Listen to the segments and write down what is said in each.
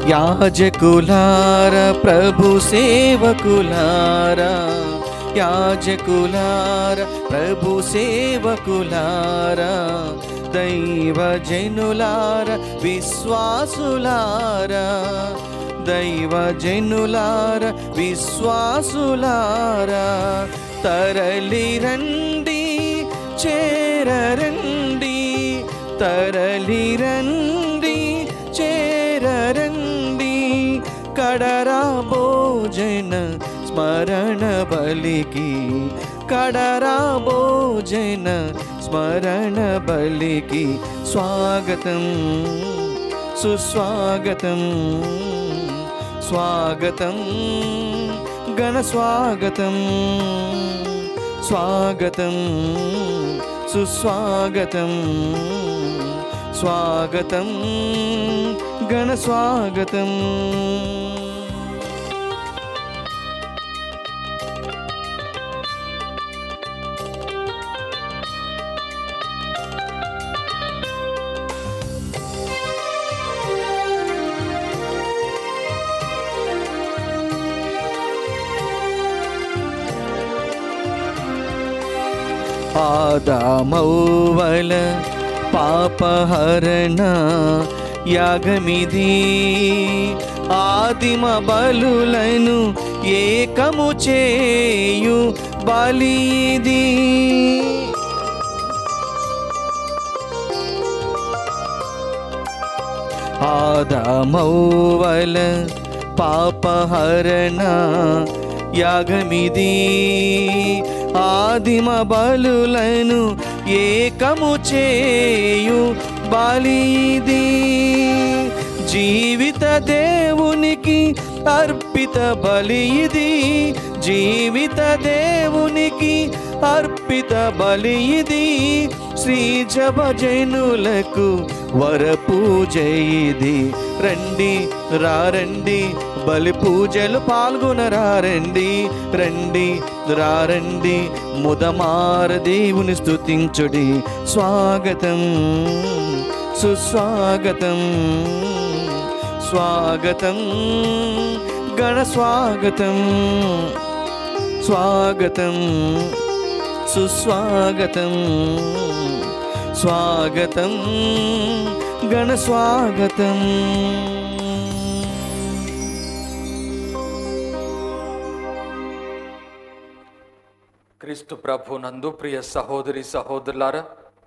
యాజకులార ప్రభు సేవకులారా యాజకులార ప్రభు సేవకులారా దైవ జనులార విశ్వాసులారా దైవ జనులార విశ్వాసులారా తరలి రండి చేరరండి తరలి రండి చేరరండి కడరా భోజన స్మరణ బలికి కడరా భోజన స్మరణ బలికి స్వాగతం సుస్వాగతం స్వాగతం ఘన స్వాగతం స్వాగతం సుస్వాగతం స్వాగతం ఘన స్వాగతం ఆదామౌవల పాపహరణ యాగమిది ఆదిమ బలులను ఏకము చేయు బలిది ఆదామౌవల పాపహరణ యాగమిది ఆదిమ బలులను ఏకము చేయు బలిది జీవిత దేవునికి అర్పిత బలి ఇది జీవిత దేవునికి అర్పిత బలి ఇది శ్రీ జనులకు వర పూజ ఇది రండి రారండి బలి పూజలు పాల్గొనరారండి రండి రారండి ముదమార దేవుని స్తుతించుడి స్వాగతం సుస్వాగతం స్వాగతం గణ స్వాగతం స్వాగతం సుస్వాగతం స్వాగతం గణ స్వాగతం క్రీస్తు ప్రభు నందు ప్రియ సహోదరి సహోదరులారా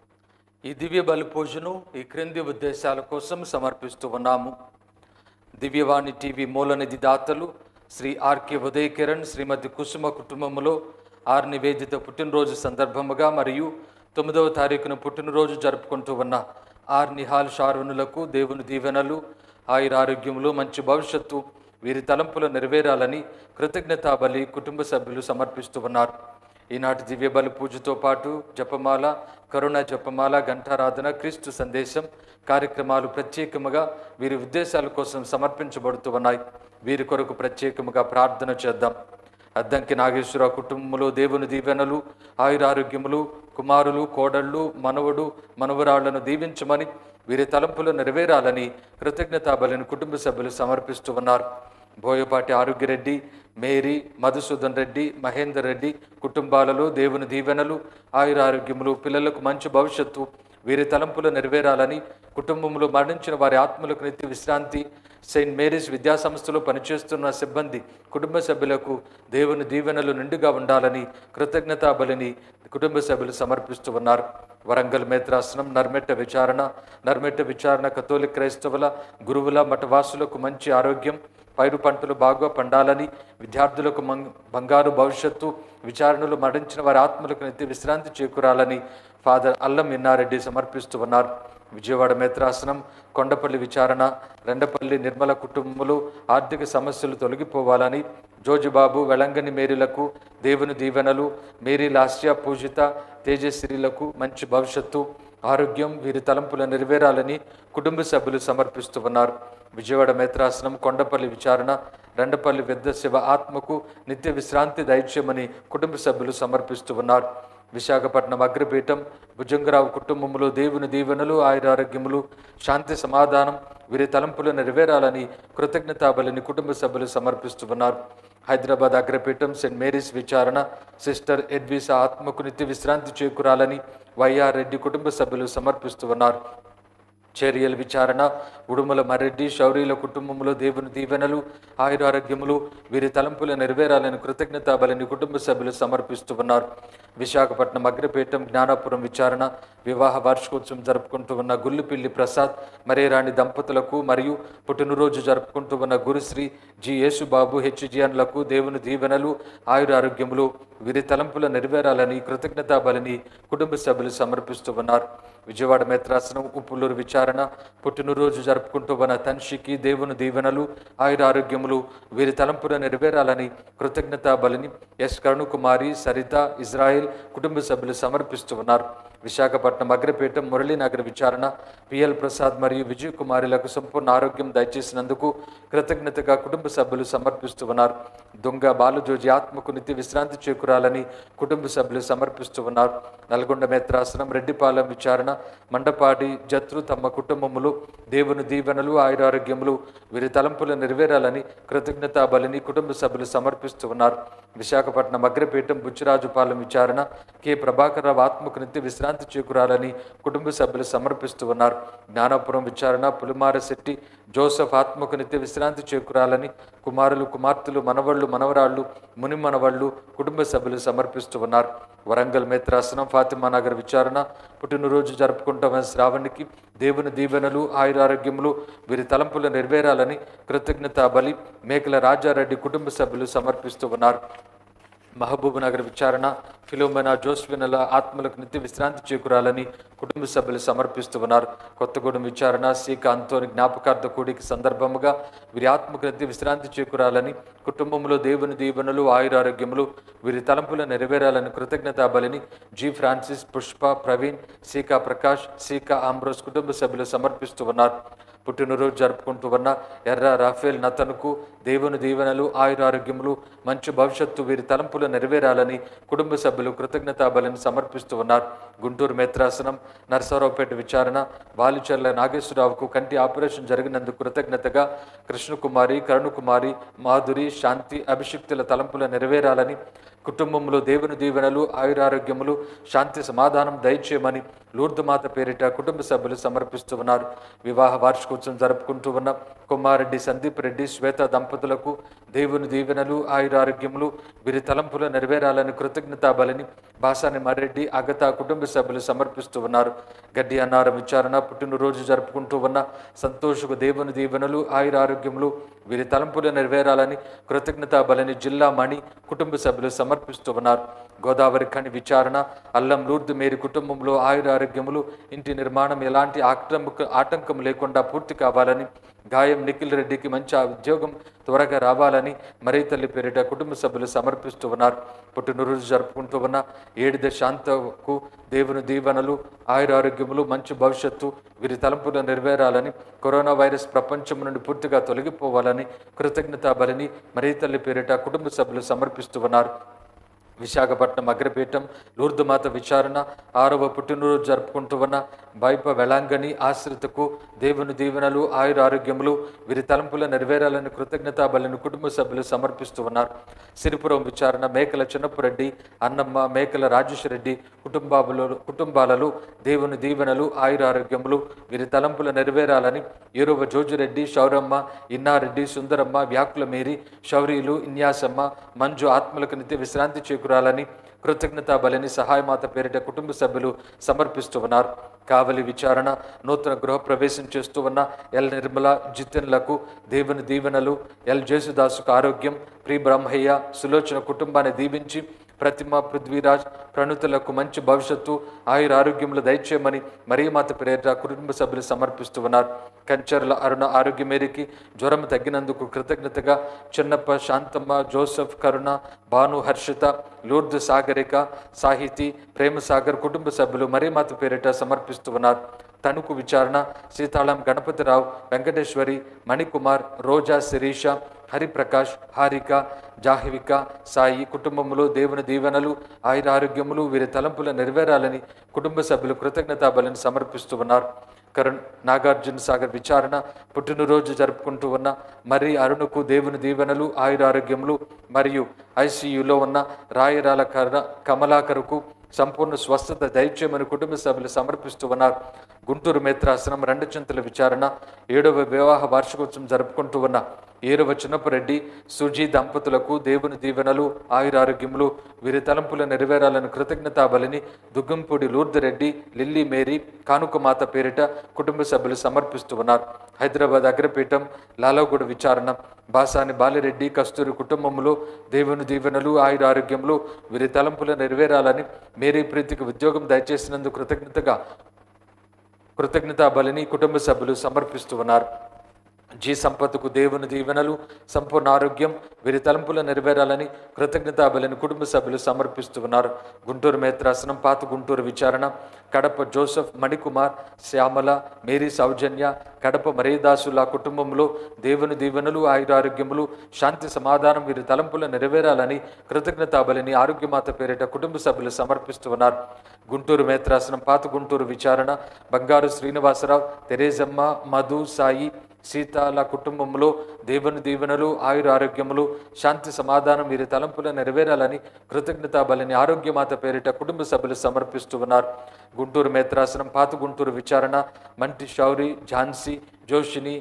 ఈ దివ్య బలి పూజను ఈ క్రింది ఉద్దేశాల కోసం సమర్పిస్తూ ఉన్నాము దివ్యవాణి టీవీ మూలనిధి దాతలు శ్రీ ఆర్కే ఉదయ్ కిరణ్ శ్రీమతి కుసుమ కుటుంబములో ఆర్ నివేదిత పుట్టినరోజు సందర్భముగా మరియు తొమ్మిదవ తారీఖున పుట్టినరోజు జరుపుకుంటూ ఉన్న ఆర్ నిహాల్ షారునులకు దేవుని దీవెనలు ఆయురారోగ్యములు మంచి భవిష్యత్తు వీరి తలంపులు నెరవేరాలని కృతజ్ఞతా బలి కుటుంబ సభ్యులు సమర్పిస్తూ ఉన్నారు ఈనాటి దివ్య బలి పూజతో పాటు జపమాల కరుణ జపమాల ఘంటారాధన క్రీస్తు సందేశం కార్యక్రమాలు ప్రత్యేకముగా వీరి ఉద్దేశాల కోసం సమర్పించబడుతూ ఉన్నాయి వీరి కొరకు ప్రత్యేకముగా ప్రార్థన చేద్దాం అద్దంకి నాగేశ్వర కుటుంబంలో దేవుని దీవెనలు ఆయురారోగ్యములు కుమారులు కోడళ్ళు మనవడు మనవరాళ్లను దీవించమని వీరి తలంపులు నెరవేరాలని కృతజ్ఞతా బలిని కుటుంబ సభ్యులు సమర్పిస్తూ ఉన్నారు బోయపాటి ఆరోగ్యరెడ్డి మేరీ మధుసూదన్ రెడ్డి మహేందర్ రెడ్డి కుటుంబాలలో దేవుని దీవెనలు ఆయురారోగ్యములు పిల్లలకు మంచి భవిష్యత్తు వీరి తలంపులు నెరవేరాలని కుటుంబంలో మరణించిన వారి ఆత్మలకు నిత్య విశ్రాంతి సెయింట్ మేరీస్ విద్యాసంస్థలో పనిచేస్తున్న సిబ్బంది కుటుంబ సభ్యులకు దేవుని దీవెనలు నిండుగా ఉండాలని కృతజ్ఞతా బలిని కుటుంబ సభ్యులు సమర్పిస్తూ ఉన్నారు వరంగల్ మేత్రాసనం నర్మెట్ట విచారణ నర్మెట్ట విచారణ కథోలిక్ క్రైస్తవుల గురువుల మఠవాసులకు మంచి ఆరోగ్యం పైరు పంటలు బాగా పండాలని విద్యార్థులకు మంగ్ బంగారు భవిష్యత్తు విచారణలు మరణించిన వారి ఆత్మలకు నిత్య విశ్రాంతి చేకూరాలని ఫాదర్ అల్లం ఇన్నారెడ్డి సమర్పిస్తూ ఉన్నారు విజయవాడ మేత్రాసనం కొండపల్లి విచారణ రెండపల్లి నిర్మల కుటుంబములు ఆర్థిక సమస్యలు తొలగిపోవాలని జోజిబాబు వెలంగని మేరీలకు దేవుని దీవెనలు మేరీ లాస్య పూజిత తేజశ్రీలకు మంచి భవిష్యత్తు ఆరోగ్యం వీరి తలంపుల నెరవేరాలని కుటుంబ సభ్యులు సమర్పిస్తూ ఉన్నారు విజయవాడ మేత్రాసనం కొండపల్లి విచారణ రెండపల్లి పెద్ద శివ ఆత్మకు నిత్య విశ్రాంతి దయచేయమని కుటుంబ సభ్యులు సమర్పిస్తూ ఉన్నారు విశాఖపట్నం అగ్రపీఠం భుజంగరావు కుటుంబములో దేవుని దీవెనలు ఆయురారోగ్యములు శాంతి సమాధానం వీరి తలంపులు నెరవేరాలని కృతజ్ఞతా బలిని కుటుంబ సభ్యులు సమర్పిస్తున్నారు హైదరాబాద్ అగ్రపీఠం సెయింట్ మేరీస్ విచారణ సిస్టర్ ఎడ్విసా ఆత్మకు నిత్య విశ్రాంతి చేకూరాలని వైఆర్ రెడ్డి కుటుంబ సభ్యులు సమర్పిస్తున్నారు చర్యల విచారణ ఉడుమల మరెడ్డి శౌర్యుల కుటుంబంలో దేవుని దీవెనలు ఆయురారోగ్యములు వీరి తలంపుల నెరవేరాలని కృతజ్ఞతా బలిని కుటుంబ సభ్యులు సమర్పిస్తూ ఉన్నారు విశాఖపట్నం అగ్రపీఠం జ్ఞానాపురం విచారణ వివాహ వార్షికోత్సవం జరుపుకుంటూ ఉన్న గుల్లుపిల్లి ప్రసాద్ మరేరాణి దంపతులకు మరియు పుట్టినరోజు జరుపుకుంటూ ఉన్న గురుశ్రీ జి యేసుబాబు హెచ్జియన్లకు దేవుని దీవెనలు ఆయురారోగ్యములు వీరి తలంపుల నెరవేరాలని కృతజ్ఞతా బలిని కుటుంబ సభ్యులు సమర్పిస్తూ ఉన్నారు విజయవాడ మేత్రాసనం ఉప్పులూరు విచారణ పుట్టినరోజు జరుపుకుంటూ ఉన్న తన్షికి దేవుని దీవెనలు ఆయుర ఆరోగ్యములు వీరి తలంపుల నెరవేరాలని కృతజ్ఞతా బలిని ఎస్ కరుణకుమారి సరిత ఇజ్రాయెల్ కుటుంబ సభ్యులు సమర్పిస్తూ ఉన్నారు విశాఖపట్నం అగ్రపీఠం మురళీనగర్ విచారణ పిఎల్ ప్రసాద్ మరియు విజయ్ కుమారులకు సంపూర్ణ ఆరోగ్యం దయచేసినందుకు కృతజ్ఞతగా కుటుంబ సభ్యులు సమర్పిస్తూ ఉన్నారు దొంగ బాలుజోజి ఆత్మకు నిత్య విశ్రాంతి చేకూరాలని కుటుంబ సభ్యులు సమర్పిస్తూ ఉన్నారు నల్గొండ మేత్రాసనం రెడ్డిపాలెం విచారణ మండపాడి జత్రు తమ కుటుంబములు దేవుని దీవెనలు ఆయురారోగ్యములు వీరి తలంపులు నెరవేరాలని కృతజ్ఞతా బలిని కుటుంబ సభ్యులు సమర్పిస్తూ ఉన్నారు విశాఖపట్నం అగ్రపీఠం బుచ్చిరాజుపాలెం విచారణ కె ప్రభాకరరావు ఆత్మకు నిత్య విశ్రాంతి చేకూరాలని కుటుంబ సభ్యులు సమర్పిస్తూ ఉన్నారు జ్ఞానాపురం విచారణ పులిమార శెట్టి జోసఫ్ ఆత్మకు నిత్య విశ్రాంతి చేకూరాలని కుమారులు కుమార్తెలు మనవళ్ళు మనవరాళ్ళు ముని మనవళ్ళు కుటుంబ సభ్యులు సమర్పిస్తూ ఉన్నారు వరంగల్ మేత్రాసనం ఫాతిమా నగర్ విచారణ పుట్టినరోజు జరుపుకుంటామని శ్రావణికి దేవుని దీవెనలు ఆయురారోగ్యములు వీరి తలంపులు నెరవేరాలని కృతజ్ఞతా బలి మేకల రాజారెడ్డి కుటుంబ సభ్యులు సమర్పిస్తూ ఉన్నారు మహబూబ్ నగర్ విచారణ ఫిలోమెనా జోస్వినల ఆత్మలకు నిత్య విశ్రాంతి చేకూరాలని కుటుంబ సభ్యులు సమర్పిస్తూ ఉన్నారు కొత్తగూడెం విచారణ సీక అంతోని జ్ఞాపకార్థ కూడికి సందర్భముగా వీరి ఆత్మకు నిత్య విశ్రాంతి చేకూరాలని కుటుంబంలో దేవుని దీవెనలు ఆయురారోగ్యములు వీరి తలంపులు నెరవేరాలని కృతజ్ఞతా బలిని G Francis Pushpa Praveen Seeka Prakash Seeka Ambrose కుటుంబ సభ్యులు సమర్పిస్తూ ఉన్నారు పుట్టినరోజు జరుపుకుంటూ ఉన్న ఎర్ర రాఫేల్ నతనుకు దేవుని దీవెనలు ఆయురారోగ్యములు మంచి భవిష్యత్తు వీరి తలంపులు నెరవేరాలని కుటుంబ సభ్యులు కృతజ్ఞతా బలిని సమర్పిస్తూ ఉన్నారు గుంటూరు మేత్రాసనం నరసరావుపేట విచారణ బాలుచర్ల నాగేశ్వరరావుకు కంటి ఆపరేషన్ జరిగినందుకు కృతజ్ఞతగా కృష్ణకుమారి కరుణకుమారి మాధురి శాంతి అభిషిక్తుల తలంపుల నెరవేరాలని కుటుంబంలో దేవుని దీవెనలు ఆయురారోగ్యములు శాంతి సమాధానం దయచేయమని లూర్దు మాత పేరిట కుటుంబ సభ్యులు సమర్పిస్తూ ఉన్నారు వివాహ వార్షికోత్సవం జరుపుకుంటూ ఉన్న కుమారెడ్డి సందీప్ రెడ్డి శ్వేత దంపతులకు దేవుని దీవెనలు ఆయురారోగ్యములు వీరి తలంపుల నెరవేరాలని కృతజ్ఞతా బలిని బాసాని మర్రెడ్డి అగత కుటుంబ సభ్యులు సమర్పిస్తూ ఉన్నారు గడ్డి అన్నారం విచారణ పుట్టినరోజు జరుపుకుంటూ ఉన్న సంతోషకు దేవుని దీవెనలు ఆయురారోగ్యములు వీరి తలంపులు నెరవేరాలని కృతజ్ఞతా బలిని జిల్లా మణి కుటుంబ సభ్యులు సమర్పిస్తూ ఉన్నారు గోదావరి ఖని విచారణ అల్లం లూర్దు మేరీ కుటుంబంలో ఆయురారోగ్యములు ఇంటి నిర్మాణం ఎలాంటి ఆక్రమక ఆటంకం లేకుండా పూర్తి కావాలని గాయం నిఖిల్ రెడ్డికి మంచి ఉద్యోగం త్వరగా రావాలని మరీ తల్లి పేరిట కుటుంబ సభ్యులు సమర్పిస్తూ ఉన్నారు పుట్టినరోజు జరుపుకుంటూ ఉన్న ఏడిద శాంతకు దేవుని దీవెనలు ఆయురారోగ్యములు మంచి భవిష్యత్తు వీరి తలంపులు నెరవేరాలని కరోనా వైరస్ ప్రపంచం నుండి పూర్తిగా తొలగిపోవాలని కృతజ్ఞతా బలిని మరీ తల్లి పేరిట కుటుంబ సభ్యులు సమర్పిస్తూ ఉన్నారు విశాఖపట్నం అగ్రపీఠం లూర్దుమాత విచారణ ఆరవ పుట్టినరోజు జరుపుకుంటూ ఉన్న బైప వెళాంగని ఆశ్రితకు దేవుని దీవెనలు ఆయుర ఆరోగ్యములు వీరి తలంపుల నెరవేరాలని కృతజ్ఞతా బలిని కుటుంబ సభ్యులు సమర్పిస్తూ ఉన్నారు సిరిపురం విచారణ మేకల చిన్నపురెడ్డి అన్నమ్మ మేకల రాజేశ్వరెడ్డి కుటుంబాలలో కుటుంబాలలో దేవుని దీవెనలు ఆయుర ఆరోగ్యములు వీరి తలంపుల నెరవేరాలని ఏరువ జోజిరెడ్డి శౌరమ్మ ఇన్నారెడ్డి సుందరమ్మ వ్యాకుల మేరి శౌరీలు ఇన్యాసమ్మ మంజు ఆత్మలకు నిత్య విశ్రాంతి చేకూరాలని కృతజ్ఞతా బలిని సహాయమాత పేరిట కుటుంబ సభ్యులు సమర్పిస్తూ ఉన్నారు కావలి విచారణ నూతన గృహప్రవేశం చేస్తూ ఉన్న ఎల్ నిర్మల జితెన్లకు దేవుని దీవెనలు ఎల్ జేసుదాసుకు ఆరోగ్యం ప్రి బ్రహ్మయ్య సులోచన కుటుంబాన్ని దీవించి ప్రతిమ పృథ్వీరాజ్ ప్రణుతులకు మంచి భవిష్యత్తు ఆయుర ఆరోగ్యములు దయచేయమని మరీ మాత పేరిట కుటుంబ సభ్యులు సమర్పిస్తూ ఉన్నారు కంచర్ల అరుణ ఆరోగ్య మేరికి జ్వరం తగ్గినందుకు కృతజ్ఞతగా చిన్నప్ప శాంతమ్మ జోసెఫ్ కరుణ భాను హర్షిత లూర్దు సాగరిక సాహితీ ప్రేమ సాగర్ కుటుంబ సభ్యులు మరీ మాత పేరిట సమర్పిస్తూ ఉన్నారు తణుకు విచారణ సీతాళం గణపతిరావు వెంకటేశ్వరి మణికుమార్ రోజా శిరీష హరిప్రకాష్ హారిక జాహ్విక సాయి కుటుంబంలో దేవుని దీవెనలు ఆయుర ఆరోగ్యములు వీరి తలంపుల నెరవేరాలని కుటుంబ సభ్యులు కృతజ్ఞతా బలిని సమర్పిస్తూ ఉన్నారు కరుణ్ నాగార్జున సాగర్ విచారణ పుట్టినరోజు జరుపుకుంటూ ఉన్న మరి అరుణుకు దేవుని దీవెనలు ఆయుర ఆరోగ్యములు మరియు ఐసీయూలో ఉన్న రాయరాల కర కమలాకరుకు సంపూర్ణ స్వస్థత దైత్యమని కుటుంబ సభ్యులు సమర్పిస్తూ ఉన్నారు గుంటూరు మేత్రాసనం రెండు చింతల విచారణ ఏడవ వివాహ వార్షికోత్సవం జరుపుకుంటూ ఉన్న ఏరవ చిన్నపరెడ్డి సుజీ దంపతులకు దేవుని దీవెనలు ఆయురారోగ్యములు వీరి తలంపుల నెరవేరాలని కృతజ్ఞతా బలిని దుగ్గంపూడి లూర్దరెడ్డి లిల్లీ మేరీ కానుకమాత పేరిట కుటుంబ సభ్యులు సమర్పిస్తూ ఉన్నారు హైదరాబాద్ అగ్రపీఠం లాలగూడ విచారణ బాసాని బాలిరెడ్డి కస్తూరి కుటుంబంలో దేవుని దీవెనలు ఆయుర ఆరోగ్యములు వీరి తలంపుల నెరవేరాలని మేరీ ప్రీతికి ఉద్యోగం దయచేసినందుకు కృతజ్ఞతగా కృతజ్ఞతా బలిని కుటుంబ సభ్యులు సమర్పిస్తూ ఉన్నారు జీ సంపత్తుకు దేవుని దీవెనలు సంపూర్ణ ఆరోగ్యం వీరి తలంపుల నెరవేరాలని కృతజ్ఞతా బలిని కుటుంబ సభ్యులు సమర్పిస్తూ ఉన్నారు గుంటూరు మేత్రాసనం పాత గుంటూరు విచారణ కడప జోసెఫ్ మణికుమార్ శ్యామల మేరీ సౌజన్య కడప మరీదాసుల కుటుంబంలో దేవుని దీవెనలు ఆయురారోగ్యములు శాంతి సమాధానం వీరి తలంపుల నెరవేరాలని కృతజ్ఞతా బలిని ఆరోగ్యమాత పేరిట కుటుంబ సభ్యులు సమర్పిస్తూ ఉన్నారు గుంటూరు మేత్రాసనం పాత గుంటూరు విచారణ బంగారు శ్రీనివాసరావు తెరేజమ్మ మధు సాయి సీతాల కుటుంబంలో దేవుని దీవెనలు ఆయుర ఆరోగ్యములు శాంతి సమాధానం వీరి తలంపుల నెరవేరాలని కృతజ్ఞతా బలిని ఆరోగ్యమాత పేరిట కుటుంబ సభ్యులు సమర్పిస్తూ ఉన్నారు గుంటూరు మేత్రాసనం పాత గుంటూరు విచారణ మంటి శౌరి ఝాన్సీ జోషిని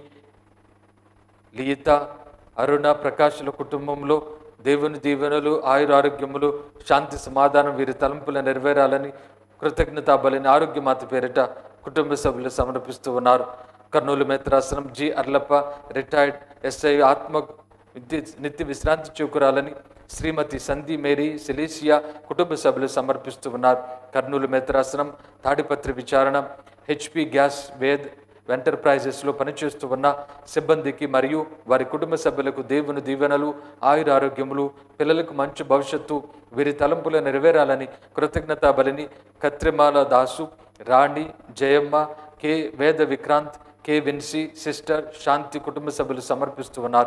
లియిత అరుణ ప్రకాశుల కుటుంబంలో దేవుని దీవెనలు ఆయుర ఆరోగ్యములు శాంతి సమాధానం వీరి తలంపుల నెరవేరాలని కృతజ్ఞతా బలిని ఆరోగ్యమాత పేరిట కుటుంబ సభ్యులు సమర్పిస్తూ ఉన్నారు కర్నూలు మేత్రాసనం జి అర్లప్ప రిటైర్డ్ ఎస్ఐ ఆత్మ నిత్య నిత్య విశ్రాంతి చూకురాలని శ్రీమతి సంధి మేరీ సెలీసియా కుటుంబ సభ్యులు సమర్పిస్తూ ఉన్నారు కర్నూలు మేత్రాసనం తాడిపత్రి విచారణ హెచ్పి గ్యాస్ వేద్ ఎంటర్ప్రైజెస్లో పనిచేస్తూ ఉన్న సిబ్బందికి మరియు వారి కుటుంబ సభ్యులకు దేవుని దీవెనలు ఆయుర ఆరోగ్యములు పిల్లలకు మంచి భవిష్యత్తు వీరి తలంపుల నెరవేరాలని కృతజ్ఞతా బలిని Katrimala Dasu Rani Jayamma K Veda Vikranth K Vincy sister Shanti కుటుంబ సభ్యులు సమర్పిస్తూ ఉన్నారు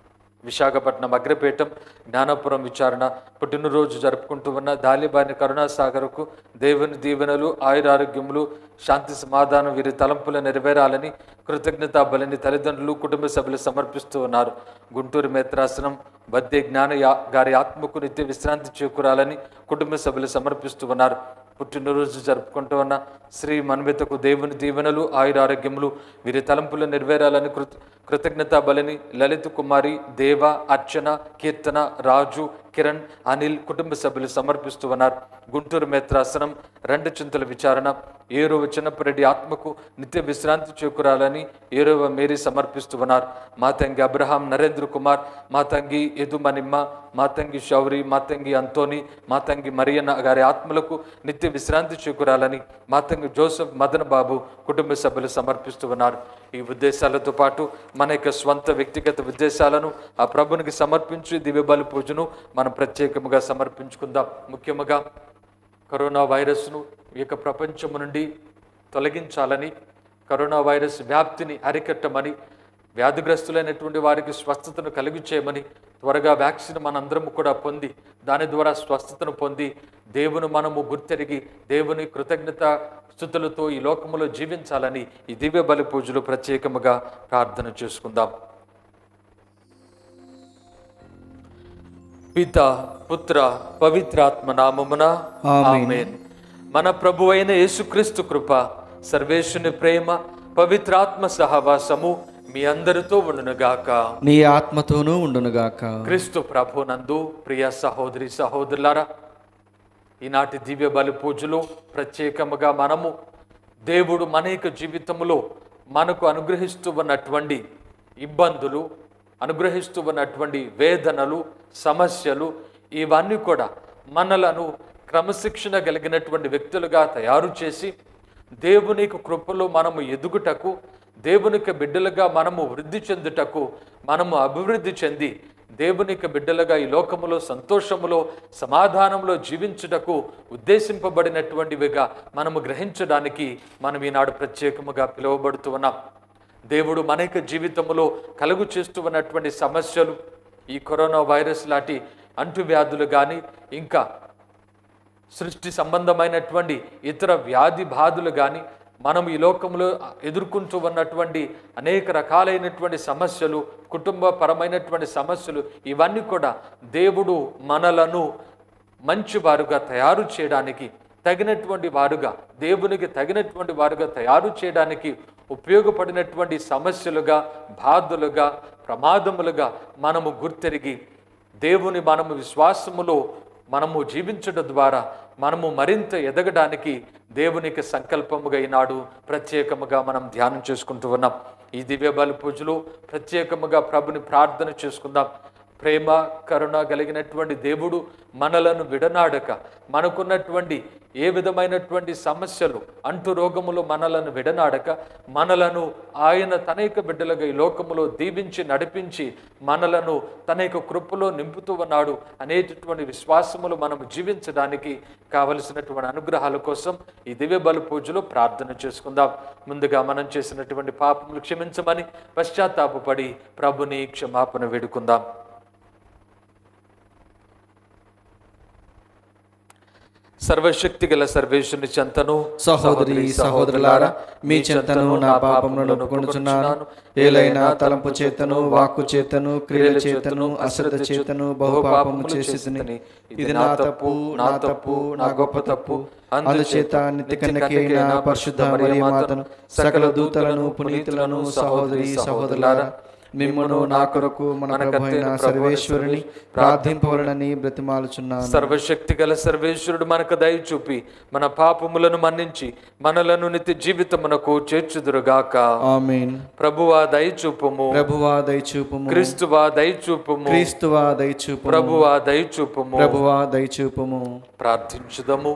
విశాఖపట్నం అగ్రపీఠం జ్ఞానపురం విచారణ పుట్టినరోజు జరుపుకుంటూ ఉన్న దాలిబాని కరుణాసాగర్కు దేవుని దీవెనలు ఆయురారోగ్యములు శాంతి సమాధానం వీరి తలంపుల నెరవేరాలని కృతజ్ఞతా బలిని తల్లిదండ్రులు కుటుంబ సభ్యులు సమర్పిస్తూ ఉన్నారు గుంటూరు మేత్రాసనం వద్దే జ్ఞాన యా- గారి ఆత్మకు నిత్య విశ్రాంతి చేకూరాలని కుటుంబ సభ్యులు సమర్పిస్తూ ఉన్నారు పుట్టినరోజు జరుపుకుంటూ ఉన్న శ్రీ మన్వితకు దేవుని దీవెనలు ఆయురారోగ్యములు వీరి తలంపులు నెరవేరాలని కృత కృతజ్ఞతా బలిని లలిత కుమారి దేవ అర్చన కీర్తన రాజు కిరణ్ అనిల్ కుటుంబ సభ్యులు సమర్పిస్తూ ఉన్నారు గుంటూరు మేత్రాసనం రెండు చింతల విచారణ ఏరవ చిన్నప్పరెడ్డి ఆత్మకు నిత్య విశ్రాంతి చేకూరాలని ఏరవ మేరీ సమర్పిస్తూ ఉన్నారు మా తంగి అబ్రహాం నరేంద్ర కుమార్ మా తంగి ఎదుమనిమ్మ మా తంగి శౌరి మా తంగి అంతోని మా తంగి మరియన్న గారి ఆత్మలకు నిత్య విశ్రాంతి చేకూరాలని మా తంగి జోసెఫ్ మదన్ బాబు కుటుంబ సభ్యులు సమర్పిస్తూ ఉన్నారు ఈ ఉద్దేశాలతో పాటు మన యొక్క స్వంత వ్యక్తిగత ఉద్దేశాలను ఆ ప్రభునికి సమర్పించి దివ్య బలి పూజను మనం ప్రత్యేకముగా సమర్పించుకుందాం ముఖ్యముగా కరోనా వైరస్ను ఈ యొక్క ప్రపంచము నుండి తొలగించాలని కరోనా వైరస్ వ్యాప్తిని అరికట్టమని వ్యాధిగ్రస్తులైనటువంటి వారికి స్వస్థతను కలిగి చేయమని త్వరగా వ్యాక్సిన్ మనందరం కూడా పొంది దాని ద్వారా స్వస్థతను పొంది దేవుని మనము గుర్తెరిగి దేవుని కృతజ్ఞత స్థుతులతో ఈ లోకములో జీవించాలని ఈ దివ్య బలి పూజలు ప్రత్యేకముగా ప్రార్థన చేసుకుందాం పిత పుత్ర పవిత్రాత్మ నామమున ఆమేన్ మన ప్రభు అయిన యేసుక్రీస్తు కృప సర్వేశుని ప్రేమ పవిత్రాత్మ సహవాసము మీ అందరితో ఉండునుగాక నీ ఆత్మతోనూ ఉండునుగాక క్రీస్తు ప్రభునందు ప్రియ సహోదరి సహోదరులారా ఈనాటి దివ్య బలి పూజలు ప్రత్యేకముగా మనము దేవుడు మన యొక్క జీవితంలో మనకు అనుగ్రహిస్తూ ఉన్నటువంటి ఇబ్బందులు అనుగ్రహిస్తూ ఉన్నటువంటి వేదనలు సమస్యలు ఇవన్నీ కూడా మనలను క్రమశిక్షణ కలిగినటువంటి వ్యక్తులుగా తయారు చేసి దేవునికి కృపలో మనము ఎదుగుటకు దేవునికి బిడ్డలుగా మనము వృద్ధి చెందుటకు మనము అభివృద్ధి చెంది దేవునికి బిడ్డలుగా ఈ లోకములో సంతోషములో సమాధానంలో జీవించుటకు ఉద్దేశింపబడినటువంటివిగా మనము గ్రహించడానికి మనం ఈనాడు ప్రత్యేకముగా పిలువబడుతూ ఉన్నాం దేవుడు మన యొక్క జీవితంలో కలుగు చేస్తూ ఉన్నటువంటి సమస్యలు ఈ కరోనా వైరస్ లాంటి అంటువ్యాధులు కానీ ఇంకా సృష్టి సంబంధమైనటువంటి ఇతర వ్యాధి బాధలు కానీ మనం ఈ లోకంలో ఎదుర్కొంటూ ఉన్నటువంటి అనేక రకాలైనటువంటి సమస్యలు కుటుంబపరమైనటువంటి సమస్యలు ఇవన్నీ కూడా దేవుడు మనలను మంచి వారుగా తయారు చేయడానికి తగినటువంటి వారుగా దేవునికి తగినటువంటి వారుగా తయారు చేయడానికి ఉపయోగపడినటువంటి సమస్యలుగా బాధలుగా ప్రమాదములుగా మనము గుర్తెరిగి దేవుని మనము విశ్వాసములో మనము జీవించడం ద్వారా మనము మరింత ఎదగడానికి దేవునికి సంకల్పముగా ఈనాడు ప్రత్యేకముగా మనం ధ్యానం చేసుకుంటూ ఉన్నాం ఈ దివ్య బలి పూజలు ప్రత్యేకముగా ప్రభుని ప్రార్థన చేసుకుందాం ప్రేమ కరుణ కలిగినటువంటి దేవుడు మనలను విడనాడక మనకున్నటువంటి ఏ విధమైనటువంటి సమస్యలు అంటు రోగములు మనలను విడనాడక మనలను ఆయన తన యొక్క బిడ్డలుగా ఈ లోకములో దీవించి నడిపించి మనలను తన యొక్క కృపలో నింపుతూ ఉన్నాడు అనేటటువంటి విశ్వాసములు మనం జీవించడానికి కావలసినటువంటి అనుగ్రహాల కోసం ఈ దివ్య బలి పూజలో ప్రార్థన చేసుకుందాం ముందుగా మనం చేసినటువంటి పాపములు క్షమించమని పశ్చాత్తాపపడి ప్రభుని క్షమాపణ వేడుకుందాం సర్వశక్తి గల సర్వేశ్వరుని చెంతను సహోదరి సహోదరులారా మీ చెంతను నా పాపములను ఒప్పుకొనుచున్నాను ఏలైనా తలంపు చేతను వాక్కు చేతను క్రియల చేతను అశ్రద్ధ చేతను బహుపాపము చేసి ఇది నా తప్పు నా తప్పు నా గొప్ప తప్పు అందుచేత నిత్య కన్యకైన పరిశుద్ధ మరియ మాతను సకల దూతలను పునీతులను సహోదరి సహోదరులారా మిమ్మను నా కొరకు మన ప్రభు అయిన సర్వేశ్వరుని ప్రార్థింపవలనని బ్రతిమాలుచున్నాను సర్వశక్తి గల సర్వేశ్వరుడు మనకు దయ చూపి మన పాపములను మన్నించి మనలను నిత్య జీవితమునకు చేర్చుదురుగాక ఆమేన్ ప్రభువా దయ చూపుము ప్రభువా దయచూపుము క్రీస్తువా దయ చూపుము క్రీస్తువా దయచూపుము ప్రభువా దయ చూపుము ప్రభువా దయచూపుము ప్రార్థించుదము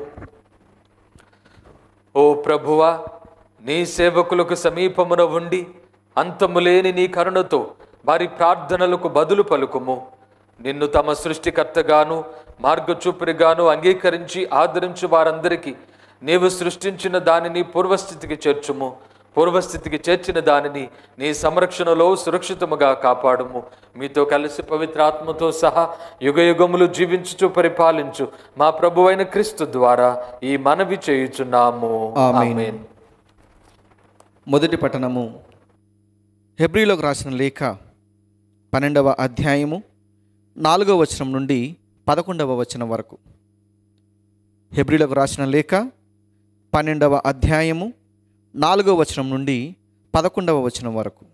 ఓ ప్రభువా నీ సేవకులకు సమీపమున ఉండి అంతములేని నీ కరుణతో వారి ప్రార్థనలకు బదులు పలుకుము నిన్ను తమ సృష్టికర్తగాను మార్గచూపురిగాను అంగీకరించి ఆదరించు వారందరికీ నీవు సృష్టించిన దానిని పూర్వస్థితికి చేర్చుము పూర్వస్థితికి చేర్చిన దానిని నీ సంరక్షణలో సురక్షితముగా కాపాడుము మీతో కలిసి పవిత్రాత్మతో సహా యుగ యుగములు జీవించుచు పరిపాలించు మా ప్రభువైన క్రీస్తు ద్వారా ఈ మనవి చేయుచున్నాము ఆమేన్. ఆమేన్. మొదటి పట్టణము హెబ్రిలోకి రాసిన లేఖ పన్నెండవ అధ్యాయము నాలుగవ వచనం నుండి పదకొండవ వచనం వరకు హెబ్రిలోకి రాసిన లేఖ పన్నెండవ అధ్యాయము నాలుగవ వచనం నుండి పదకొండవ వచనం వరకు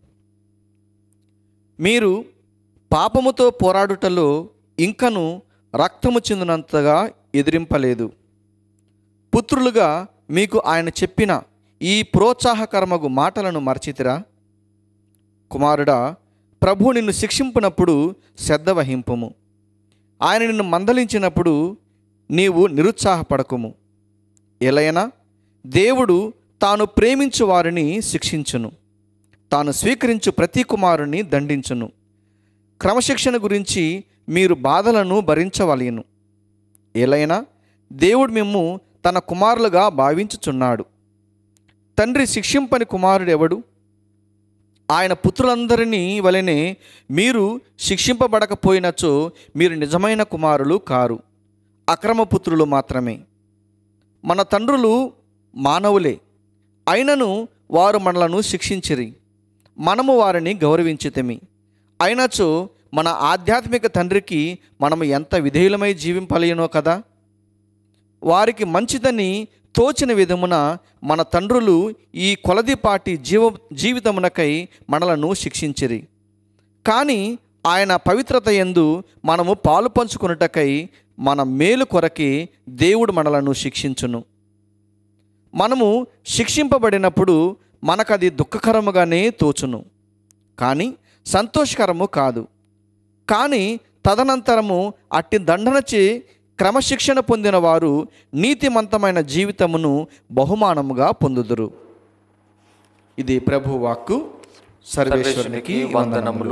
మీరు పాపముతో పోరాడుటలో ఇంకను రక్తము చెందినంతగా ఎదిరింపలేదు పుత్రులుగా మీకు ఆయన చెప్పిన ఈ ప్రోత్సాహకరమగు మాటలను మరచితిరా కుమారుడా ప్రభు నిన్ను శిక్షింపునప్పుడు శ్రద్ధ వహింపుము ఆయన నిన్ను మందలించినప్పుడు నీవు నిరుత్సాహపడకుము ఎలయనా దేవుడు తాను ప్రేమించు వారిని శిక్షించును తాను స్వీకరించు ప్రతి కుమారుని దండించును క్రమశిక్షణ గురించి మీరు బాధలను భరించవలయను ఎలైనా దేవుడు మిమ్ము తన కుమారులుగా భావించుచున్నాడు తండ్రి శిక్షింపని కుమారుడు ఎవడు ఆయన పుత్రులందరినీ వలనే మీరు శిక్షింపబడకపోయినచో మీరు నిజమైన కుమారులు కారు అక్రమ పుత్రులు మాత్రమే మన తండ్రులు మానవులే అయినను వారు మనలను శిక్షించిరి మనము వారిని గౌరవించితమి అయినచో మన ఆధ్యాత్మిక తండ్రికి మనము ఎంత విధేయులమై జీవింపలేనో కదా వారికి మంచిదని తోచిన విధమున మన తండ్రులు ఈ కొలదిపాటి జీవ జీవితమునకై మనలను శిక్షించిరి కానీ ఆయన పవిత్రత ఎందు మనము పాలు పంచుకొనుటకై మన మేలు కొరకి దేవుడు మనలను శిక్షించును మనము శిక్షింపబడినప్పుడు మనకది దుఃఖకరముగానే తోచును కానీ సంతోషకరము కాదు కానీ తదనంతరము అట్టి దండనచే క్రమశిక్షణ పొందిన వారు నీతిమంతమైన జీవితమును బహుమానముగా పొందుదురు ఇది ప్రభు వాక్కు సర్వేశ్వరునికి సర్వేశ్వరునికి వందనములు వందనములు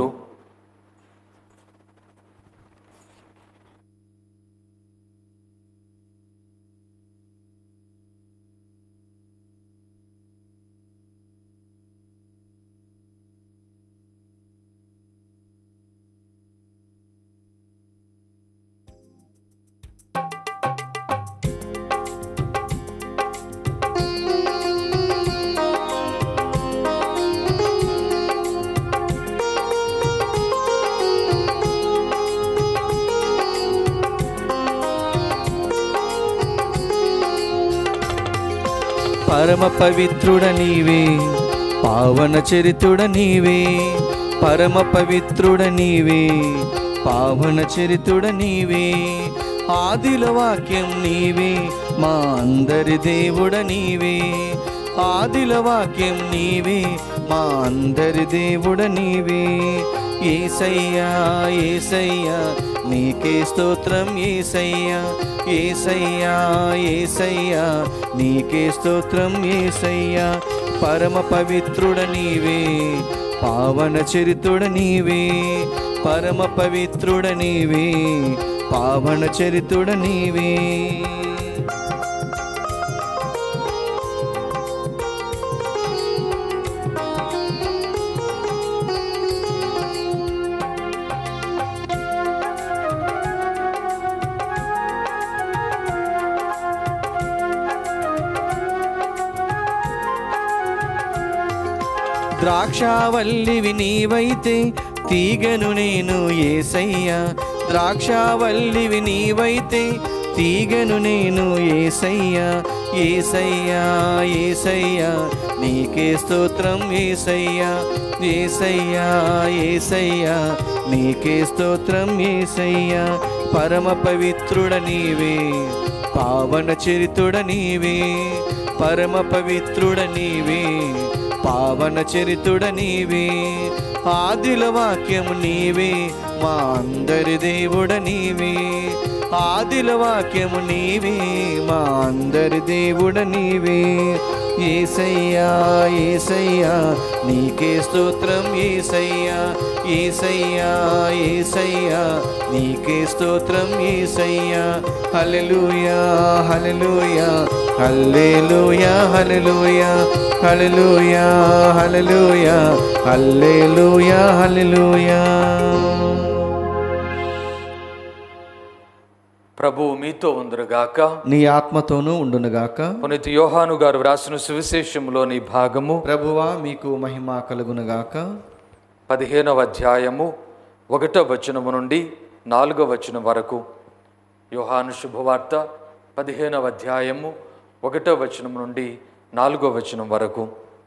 పరమ పవిత్రుడ నీవే పావన చరితుడ నీవే పరమ పవిత్రుడ నీవే పావన చరితుడ నీవే ఆదిల వాక్యం నీవే మా అందరి దేవుడ నీవే ఆదిల వాక్యం నీవే మా అందరి దేవుడ నీవే ఏసయ్యా ఏసయ్యా నీకే స్తోత్రం ఏసయ్యా ఏసయ్యా ఏసయ్యా నీకే స్తోత్రం ఏసయ్యా పరమ పవిత్రుడ నీవే పావన చరితుడ నీవే పరమ పవిత్రుడ నీవే పావన చరితుడ నీవే ద్రాక్షావల్లివి నీవైతే తీగను నేను ఏసయ్యా ద్రాక్షావల్లివి నీవైతే తీగను నేను ఏసయ్యా ఏసయ్యా ఏసయ్యా నీకే స్తోత్రం ఏసయ్యా ఏసయ్యా ఏసయ్యా నీకే స్తోత్రం ఏసయ్యా పరమ పవిత్రుడ నీవే పావన చరితుడ నీవే పరమ పవిత్రుడ నీవే పావన చరితుడ నీవే ఆదిల వాక్యము నీవే మా అందరి దేవుడ నీవే ఆదిల వాక్యము నీవే మా అందరి దేవుడ నీవే ఏసయ్యా ఏసయ్యా నీకే స్తోత్రం ఏసయ్యా ఏసయ్యా ఏసయ్యా నీకే స్తోత్రం ఏసయ్యా హల్లెలూయా హల్లెలూయా హల్లెలూయా హల్లెలూయా హల్లెలూయా హల్లెలూయా హల్లెలూయా హల్లెలూయా ప్రభువు మీతో ఉందరుగాక నీ ఆత్మతోనూ ఉండునుగాక పునీత యోహాను గారు వ్రాసిన సువిశేషంలోని భాగము ప్రభువా మీకు మహిమ కలుగునుగాక పదిహేనవ అధ్యాయము ఒకటో వచనము నుండి నాలుగో వచనం వరకు యోహాను శుభవార్త పదిహేనవ అధ్యాయము ఒకటో వచనం నుండి నాలుగో వచనం వరకు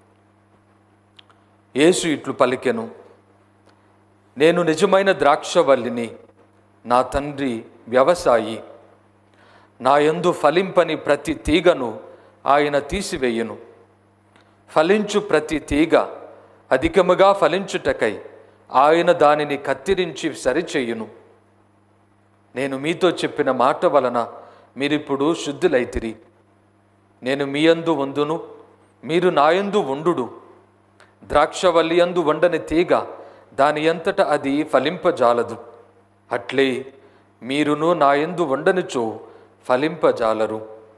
యేసు ఇట్లు పలికెను నేను నిజమైన ద్రాక్షవల్లిని నా తండ్రి వ్యవసాయి నా యందు ఫలింపని ప్రతి తీగను ఆయన తీసివేయును ఫలించు ప్రతి తీగ అధికముగా ఫలించుటకై ఆయన దానిని కత్తిరించి సరిచేయును నేను మీతో చెప్పిన మాట వలన మీరిప్పుడు శుద్ధులైతిరి నేను మీ యందు ఉందును మీరు నాయందు ఉండుడు ద్రాక్షవల్లి యందు వండని తీగ దాని అంతట అది ఫలింపజాలదు అట్లే మీరును నాయందు వండనిచో ఫలింపజాలరు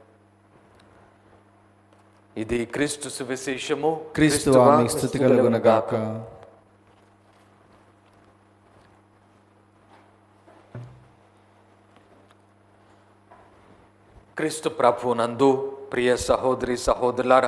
ఇది క్రీస్తు సువిశేషము క్రీస్తు క్రీస్తువా ఆమె స్థుతి కలుగునుగాక క్రీస్తు ప్రభునందు ప్రియ సహోదరి సహోదరులారా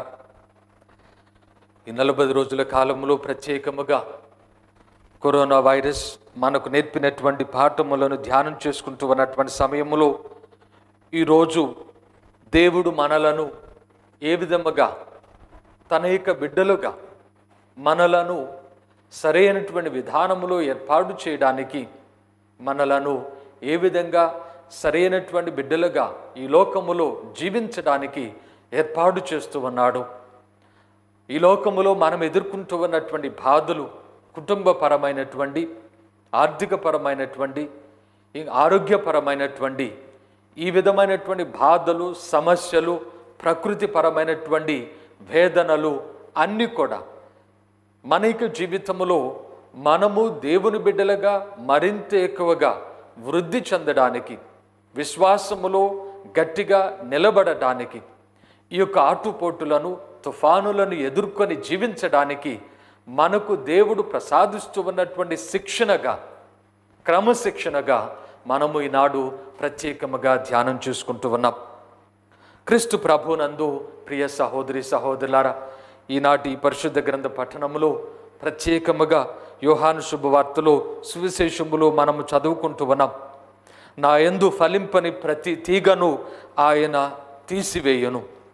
ఈ నలభై రోజుల కాలంలో ప్రత్యేకముగా కరోనా వైరస్ మనకు నేర్పినటువంటి పాఠములను ధ్యానం చేసుకుంటూ ఉన్నటువంటి సమయంలో ఈరోజు దేవుడు మనలను ఏ విధముగా తన యొక్క బిడ్డలుగా మనలను సరైనటువంటి విధానములో ఏర్పాటు చేయడానికి మనలను ఏ విధంగా సరైనటువంటి బిడ్డలుగా ఈ లోకములో జీవించడానికి ఏర్పాటు చేస్తూ ఉన్నాడు ఈ లోకములో మనం ఎదుర్కొంటూ ఉన్నటువంటి బాధలు కుటుంబపరమైనటువంటి ఆర్థికపరమైనటువంటి ఈ ఆరోగ్యపరమైనటువంటి ఈ విధమైనటువంటి బాధలు సమస్యలు ప్రకృతిపరమైనటువంటి వేదనలు అన్నీ కూడా మన యొక్క జీవితంలో మనము దేవుని బిడ్డలుగా మరింత ఎక్కువగా వృద్ధి చెందడానికి విశ్వాసములో గట్టిగా నిలబడటానికి ఈ యొక్క ఆటుపోటులను తుఫానులను ఎదుర్కొని జీవించడానికి మనకు దేవుడు ప్రసాదిస్తూ ఉన్నటువంటి శిక్షణగా క్రమశిక్షణగా మనము ఈనాడు ప్రత్యేకముగా ధ్యానం చేసుకుంటూ ఉన్నాం క్రీస్తు ప్రభునందు ప్రియ సహోదరి సహోదరులారా ఈనాటి ఈ పరిశుద్ధ గ్రంథ పఠనములో ప్రత్యేకముగా యోహాను శుభవార్తలో సువిశేషములో మనము చదువుకుంటూ ఉన్నాం నా యందు ఫలింపని ప్రతి తీగను ఆయన తీసివేయును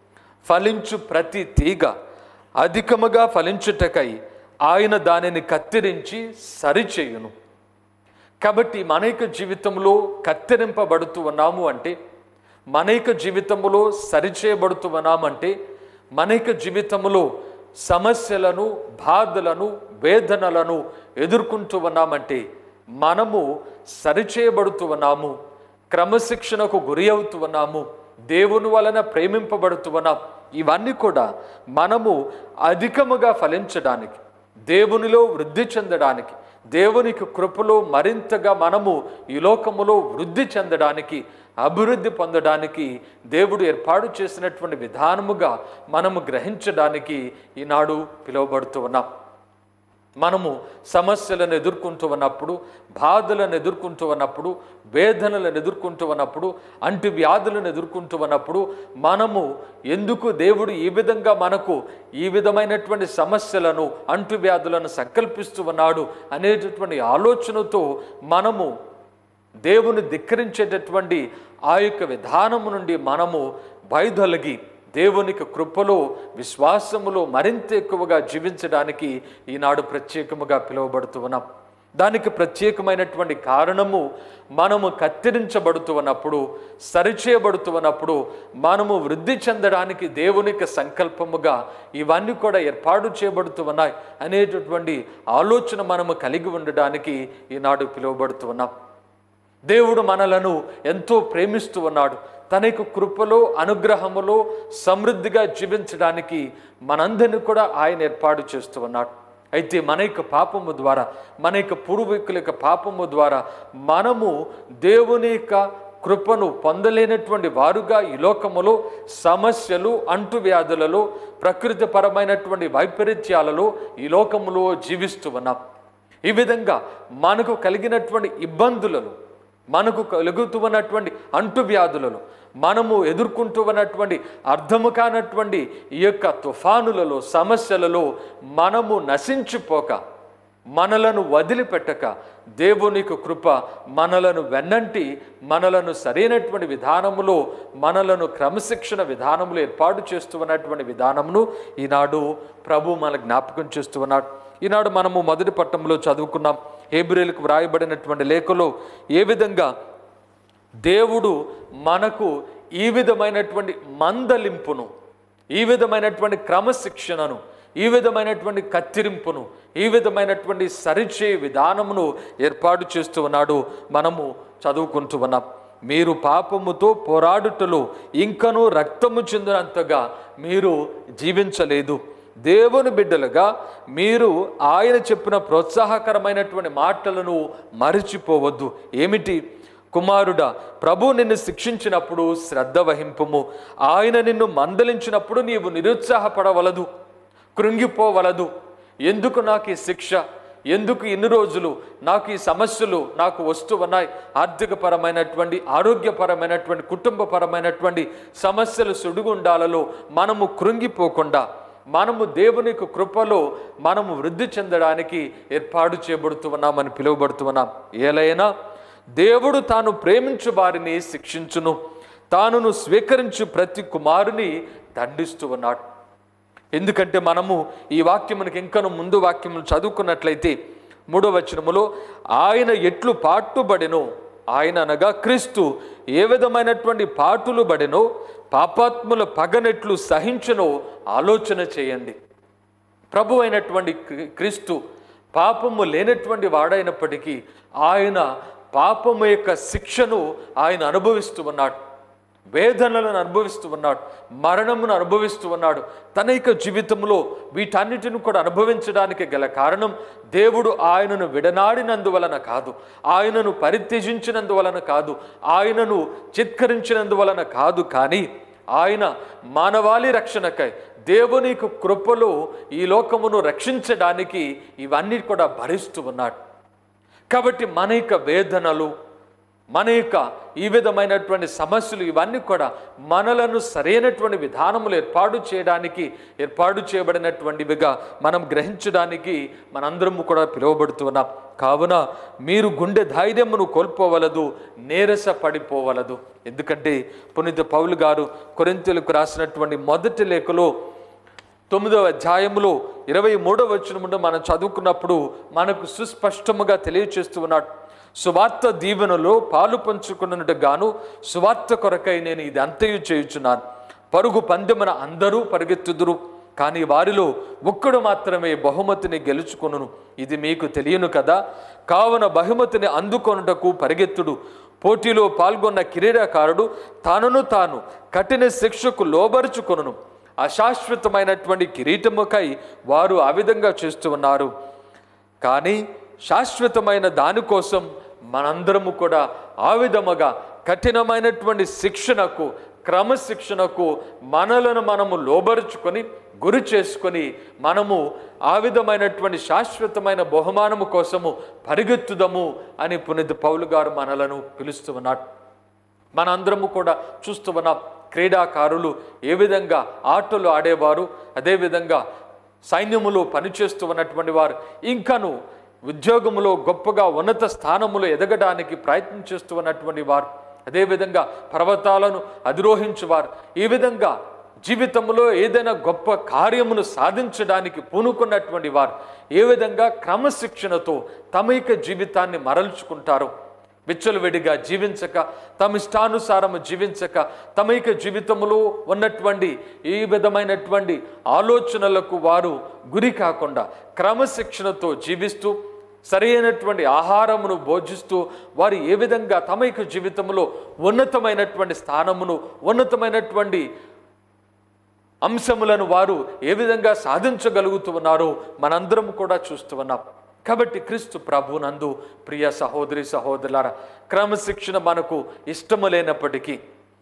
ఫలించు ప్రతి తీగ అధికముగా ఫలించుటకై ఆయన దానిని కత్తిరించి సరిచేయును కాబట్టి మన యొక్క జీవితంలో కత్తిరింపబడుతూ ఉన్నాము అంటే మన యొక్క జీవితంలో సరిచేయబడుతూ ఉన్నామంటే మన యొక్క జీవితంలో సమస్యలను బాధలను వేదనలను ఎదుర్కొంటూ ఉన్నామంటే మనము సరిచేయబడుతూ ఉన్నాము క్రమశిక్షణకు గురి అవుతూ ఉన్నాము దేవుని వలన ప్రేమింపబడుతూ ఉన్నాం ఇవన్నీ కూడా మనము అధికముగా ఫలించడానికి దేవునిలో వృద్ధి చెందడానికి దేవునికి కృపలో మరింతగా మనము ఈ లోకములో వృద్ధి చెందడానికి అభివృద్ధి పొందడానికి దేవుడు ఏర్పాటు చేసినటువంటి విధానముగా మనము గ్రహించడానికి ఈనాడు పిలువబడుతూ ఉన్నాం మనము సమస్యలను ఎదుర్కొంటూ ఉన్నప్పుడు బాధలను ఎదుర్కొంటూ ఉన్నప్పుడు వేదనలను ఎదుర్కొంటూ ఉన్నప్పుడు అంటు వ్యాధులను ఎదుర్కొంటూ ఉన్నప్పుడు మనము ఎందుకు దేవుడు ఈ విధంగా మనకు ఈ విధమైనటువంటి సమస్యలను అంటు వ్యాధులను సంకల్పిస్తూ ఉన్నాడు అనేటటువంటి ఆలోచనతో మనము దేవుని ధిక్కరించేటటువంటి ఆ యొక్క విధానము నుండి మనము వైదొలగి దేవునికి కృపలో విశ్వాసములో మరింత ఎక్కువగా జీవించడానికి ఈనాడు ప్రత్యేకముగా పిలువబడుతూ ఉన్నాం దానికి ప్రత్యేకమైనటువంటి కారణము మనము కత్తిరించబడుతూ ఉన్నప్పుడు సరిచేయబడుతూ ఉన్నప్పుడు మనము వృద్ధి చెందడానికి దేవునికి సంకల్పముగా ఇవన్నీ కూడా ఏర్పాటు చేయబడుతూ ఉన్నాయి అనేటటువంటి ఆలోచన మనము కలిగి ఉండడానికి ఈనాడు పిలువబడుతూ ఉన్నాం దేవుడు మనలను ఎంతో ప్రేమిస్తూ ఉన్నాడు తన యొక్క కృపలో అనుగ్రహములో సమృద్ధిగా జీవించడానికి మనందరిని కూడా ఆయన ఏర్పాటు చేస్తూ ఉన్నాడు అయితే మన యొక్క పాపము ద్వారా మన యొక్క పూర్వీకుల యొక్క పాపము ద్వారా మనము దేవుని యొక్క కృపను పొందలేనటువంటి వారుగా ఈ లోకములో సమస్యలు అంటువ్యాధులలో ప్రకృతిపరమైనటువంటి వైపరీత్యాలలో ఈ లోకములో జీవిస్తూ ఉన్నాం ఈ విధంగా మనకు కలిగినటువంటి ఇబ్బందులను మనకు కలుగుతూ ఉన్నటువంటి అంటువ్యాధులను మనము ఎదుర్కొంటూ ఉన్నటువంటి అర్థము కానటువంటి ఈ యొక్క తుఫానులలో సమస్యలలో మనము నశించిపోక మనలను వదిలిపెట్టక దేవునికి కృప మనలను వెన్నంటి మనలను సరైనటువంటి విధానములో మనలను క్రమశిక్షణ విధానములు ఏర్పాటు చేస్తూ ఉన్నటువంటి విధానమును ఈనాడు ప్రభు మన జ్ఞాపకం చేస్తూ ఉన్నాడు ఈనాడు మనము మొదటి పట్టంలో చదువుకున్నాం ఏబ్రిల్కు వ్రాయబడినటువంటి లేఖలో ఏ విధంగా దేవుడు మనకు ఈ విధమైనటువంటి మందలింపును ఈ విధమైనటువంటి క్రమశిక్షణను ఈ విధమైనటువంటి కత్తిరింపును ఈ విధమైనటువంటి సరిచే విధానమును ఏర్పాటు చేస్తూ ఉన్నాడు మనము చదువుకుంటూ ఉన్నాం మీరు పాపముతో పోరాడుటలో ఇంకనూ రక్తము చెందినంతగా మీరు జీవించలేదు దేవుని బిడ్డలుగా మీరు ఆయన చెప్పిన ప్రోత్సాహకరమైనటువంటి మాటలను మరిచిపోవద్దు ఏమిటి కుమారుడా ప్రభు నిన్ను శిక్షించినప్పుడు శ్రద్ధ వహింపుము ఆయన నిన్ను మందలించినప్పుడు నీవు నిరుత్సాహపడవలదు కృంగిపోవలదు ఎందుకు నాకు ఈ శిక్ష ఎందుకు ఇన్ని రోజులు నాకు ఈ సమస్యలు నాకు వస్తూ ఉన్నాయి ఆర్థికపరమైనటువంటి ఆరోగ్యపరమైనటువంటి కుటుంబపరమైనటువంటి సమస్యలు సుడిగుండాలలో మనము కృంగిపోకుండా మనము దేవునికి కృపలో మనము వృద్ధి చెందడానికి ఏర్పాటు చేయబడుతూ ఉన్నామని పిలువబడుతూ ఉన్నాం ఏలైనా దేవుడు తాను ప్రేమించు వారిని శిక్షించును తానును స్వీకరించు ప్రతి కుమారుని దండిస్తూ ఉన్నాడు ఎందుకంటే మనము ఈ వాక్యం మనకి ఇంకను ముందు వాక్యము చదువుకున్నట్లయితే మూడో వచనములో ఆయన ఎట్లు పాటుబడెనో ఆయన అనగా క్రీస్తు ఏ విధమైనటువంటి పాటులు బడెనో పాపాత్ముల పగనెట్లు సహించునో ఆలోచన చేయండి ప్రభు అయినటువంటి క్రీ- క్రీస్తు పాపము లేనటువంటి వాడైనప్పటికీ ఆయన పాపము యొక్క శిక్షను ఆయన అనుభవిస్తూ ఉన్నాడు వేదనలను అనుభవిస్తూ ఉన్నాడు మరణమును అనుభవిస్తూ ఉన్నాడు తన యొక్క జీవితంలో వీటన్నిటిని కూడా అనుభవించడానికి గల కారణం దేవుడు ఆయనను విడనాడినందువలన కాదు ఆయనను పరిత్యజించినందువలన కాదు ఆయనను చిత్కరించినందువలన కాదు కానీ ఆయన మానవాళి రక్షణకై దేవుని యొక్క కృపలో ఈ లోకమును రక్షించడానికి ఇవన్నీ కూడా భరిస్తూ ఉన్నాడు కాబట్టి మన యొక్క వేదనలు మన యొక్క ఈ విధమైనటువంటి సమస్యలు ఇవన్నీ కూడా మనలను సరైనటువంటి విధానములు ఏర్పాటు చేయడానికి ఏర్పాటు చేయబడినటువంటివిగా మనం గ్రహించడానికి మనందరము కూడా పిలువబడుతున్నాం కావున మీరు గుండె ధైర్యమును కోల్పోవలదు నీరస పడిపోవలదు ఎందుకంటే పునీత పౌలు గారు కొరింతలకు రాసినటువంటి మొదటి లేఖలో తొమ్మిదవ అధ్యాయములో ఇరవై మూడవ వచనమును మనం చదువుకున్నప్పుడు మనకు సుస్పష్టముగా తెలియచేస్తూ ఉన్నాడు సువార్త దీవెనలో పాలు పంచుకున్నట్టు గాను సువార్త కొరకై నేను ఇది అంతయు చేయుచున్నాను పరుగు పందెమున అందరూ పరిగెత్తుదురు కానీ వారిలో ఒక్కడు మాత్రమే బహుమతిని గెలుచుకొనును ఇది మీకు తెలియను కదా కావున బహుమతిని అందుకొనుటకు పరిగెత్తుడు పోటీలో పాల్గొన్న కిరీడాకారుడు తానును తాను కఠిన శిక్షకు లోబరుచుకొనును అశాశ్వతమైనటువంటి కిరీటముకై వారు ఆ విధంగా చేస్తూ ఉన్నారు కానీ శాశ్వతమైన దానికోసం మనందరము కూడా ఆ విధముగా కఠినమైనటువంటి శిక్షణకు క్రమశిక్షణకు మనలను మనము లోబరుచుకొని గురి చేసుకొని మనము ఆ విధమైనటువంటి శాశ్వతమైన బహుమానము కోసము పరిగెత్తుదము అని పునీత పౌలు గారు మనలను పిలుస్తూ ఉన్నాడు మనందరము కూడా చూస్తూ ఉన్నాం క్రీడాకారులు ఏ విధంగా ఆటలు ఆడేవారు అదేవిధంగా సైన్యములో పనిచేస్తూ ఉన్నటువంటి వారు ఇంకను ఉద్యోగములో గొప్పగా ఉన్నత స్థానములో ఎదగడానికి ప్రయత్నం చేస్తూ ఉన్నటువంటి వారు అదేవిధంగా పర్వతాలను అధిరోహించువారు ఈ విధంగా జీవితంలో ఏదైనా గొప్ప కార్యమును సాధించడానికి పూనుకున్నటువంటి వారు ఏ విధంగా క్రమశిక్షణతో తమ యొక్క జీవితాన్ని మరల్చుకుంటారో విచ్చలవిడిగా జీవించక తమ ఇష్టానుసారము జీవించక తమ యొక్క జీవితంలో ఉన్నటువంటి ఈ విధమైనటువంటి ఆలోచనలకు వారు గురి కాకుండా క్రమశిక్షణతో జీవిస్తూ సరైనటువంటి ఆహారమును భోజిస్తూ వారు ఏ విధంగా తమ యొక్క జీవితంలో ఉన్నతమైనటువంటి స్థానమును ఉన్నతమైనటువంటి అంశములను వారు ఏ విధంగా సాధించగలుగుతూ ఉన్నారో మనందరం కూడా చూస్తూ ఉన్నాం కాబట్టి క్రీస్తు ప్రభునందు ప్రియ సహోదరి సహోదరులారా క్రమశిక్షణ మనకు ఇష్టము లేనప్పటికీ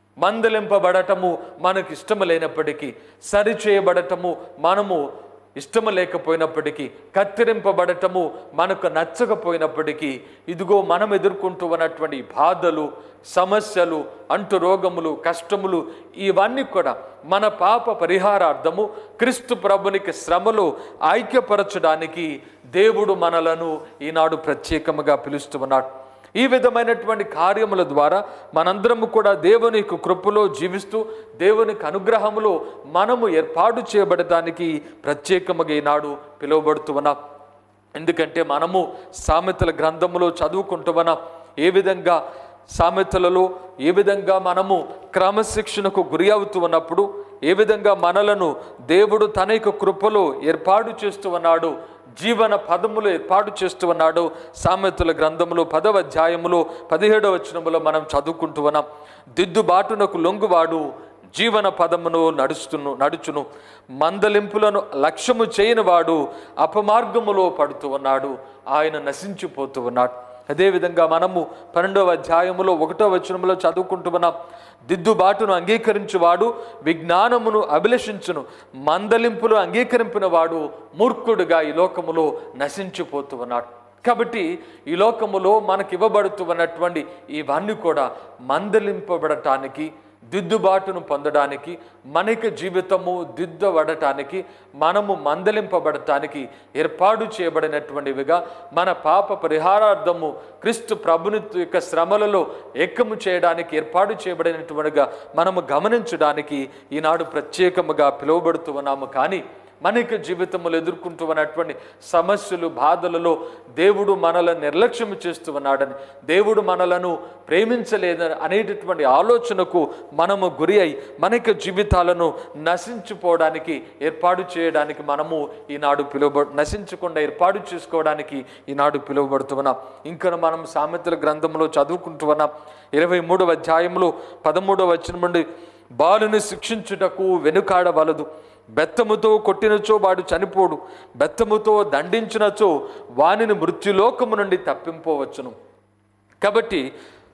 మందలింపబడటము మనకు ఇష్టము లేనప్పటికీ సరిచేయబడటము మనము ఇష్టము లేకపోయినప్పటికీ కత్తిరింపబడటము మనకు నచ్చకపోయినప్పటికీ ఇదిగో మనం ఎదుర్కొంటూ ఉన్నటువంటి బాధలు సమస్యలు అంటు రోగములు కష్టములు ఇవన్నీ కూడా మన పాప పరిహారార్థము క్రీస్తు ప్రభునికి శ్రమలో ఐక్యపరచడానికి దేవుడు మనలను ఈనాడు ప్రత్యేకముగా పిలుస్తూ ఉన్నాడు ఈ విధమైనటువంటి కార్యముల ద్వారా మనందరము కూడా దేవుని యొక్క కృపలో జీవిస్తూ దేవునికి అనుగ్రహములో మనము ఏర్పాటు చేయబడటానికి ప్రత్యేకముగా ఈనాడు పిలువబడుతూ ఉన్నాం ఎందుకంటే మనము సామెతల గ్రంథములో చదువుకుంటూ ఉన్నాం ఏ విధంగా సామెతలలో ఏ విధంగా మనము క్రమశిక్షణకు గురి అవుతూ ఉన్నప్పుడు ఏ విధంగా మనలను దేవుడు తన యొక్క కృపలో ఏర్పాటు చేస్తూ ఉన్నాడు జీవన పదములు ఏర్పాటు చేస్తూ ఉన్నాడు సామెతల గ్రంథములో పదవ అధ్యాయములో పదిహేడవ వచనములో మనం చదువుకుంటూ ఉన్నాం దిద్దుబాటునకు లొంగువాడు జీవన పదమును నడుస్తును నడుచును మందలింపులను లక్ష్యము చేయని వాడు అపమార్గములో పడుతూ ఉన్నాడు ఆయన నశించిపోతూ ఉన్నాడు అదేవిధంగా మనము పన్నెండవ అధ్యాయములో ఒకటో వచనములో చదువుకుంటూ ఉన్నాం దిద్దుబాటును అంగీకరించువాడు విజ్ఞానమును అభిలషించును మందలింపులు అంగీకరింపిన వాడు మూర్ఖుడుగా ఈ లోకములో నశించిపోతూ ఉన్నాడు కాబట్టి ఈ లోకములో మనకి ఇవ్వబడుతూ ఉన్నటువంటి ఇవన్నీ కూడా మందలింపబడటానికి దిద్దుబాటును పొందడానికి మనకి జీవితము దిద్దబడటానికి మనము మందలింపబడటానికి ఏర్పాటు చేయబడినటువంటివిగా మన పాప పరిహారార్థము క్రీస్తు ప్రభుని యొక్క శ్రమలలో ఎక్కము చేయడానికి ఏర్పాటు చేయబడినటువంటిగా మనము గమనించడానికి ఈనాడు ప్రత్యేకముగా పిలువబడుతూ ఉన్నాము కానీ మనకి జీవితంలో ఎదుర్కొంటూ ఉన్నటువంటి సమస్యలు బాధలలో దేవుడు మనలను నిర్లక్ష్యం చేస్తూ ఉన్నాడని దేవుడు మనలను ప్రేమించలేదని అనేటటువంటి ఆలోచనకు మనము గురి అయి మన యొక్క జీవితాలను నశించిపోవడానికి ఏర్పాటు చేయడానికి మనము ఈనాడు పిలువబ నశించకుండా ఏర్పాటు చేసుకోవడానికి ఈనాడు పిలువబడుతున్నాం ఇంకా మనం సామెతల గ్రంథంలో చదువుకుంటూ ఉన్నాం ఇరవై మూడవ అధ్యాయంలో పదమూడవ వచనం నుండి బాలుని శిక్షించుటకు వెనుకాడవలదు బెత్తముతో కొట్టినచో వాడు చనిపోడు బెత్తముతో దండించినచో వానిని మృత్యులోకము నుండి తప్పింపవచ్చును కాబట్టి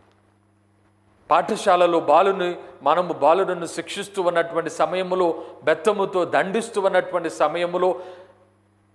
పాఠశాలలో బాలుని మనము బాలులను శిక్షిస్తూ ఉన్నటువంటి సమయములో బెత్తముతో దండిస్తూ ఉన్నటువంటి సమయములో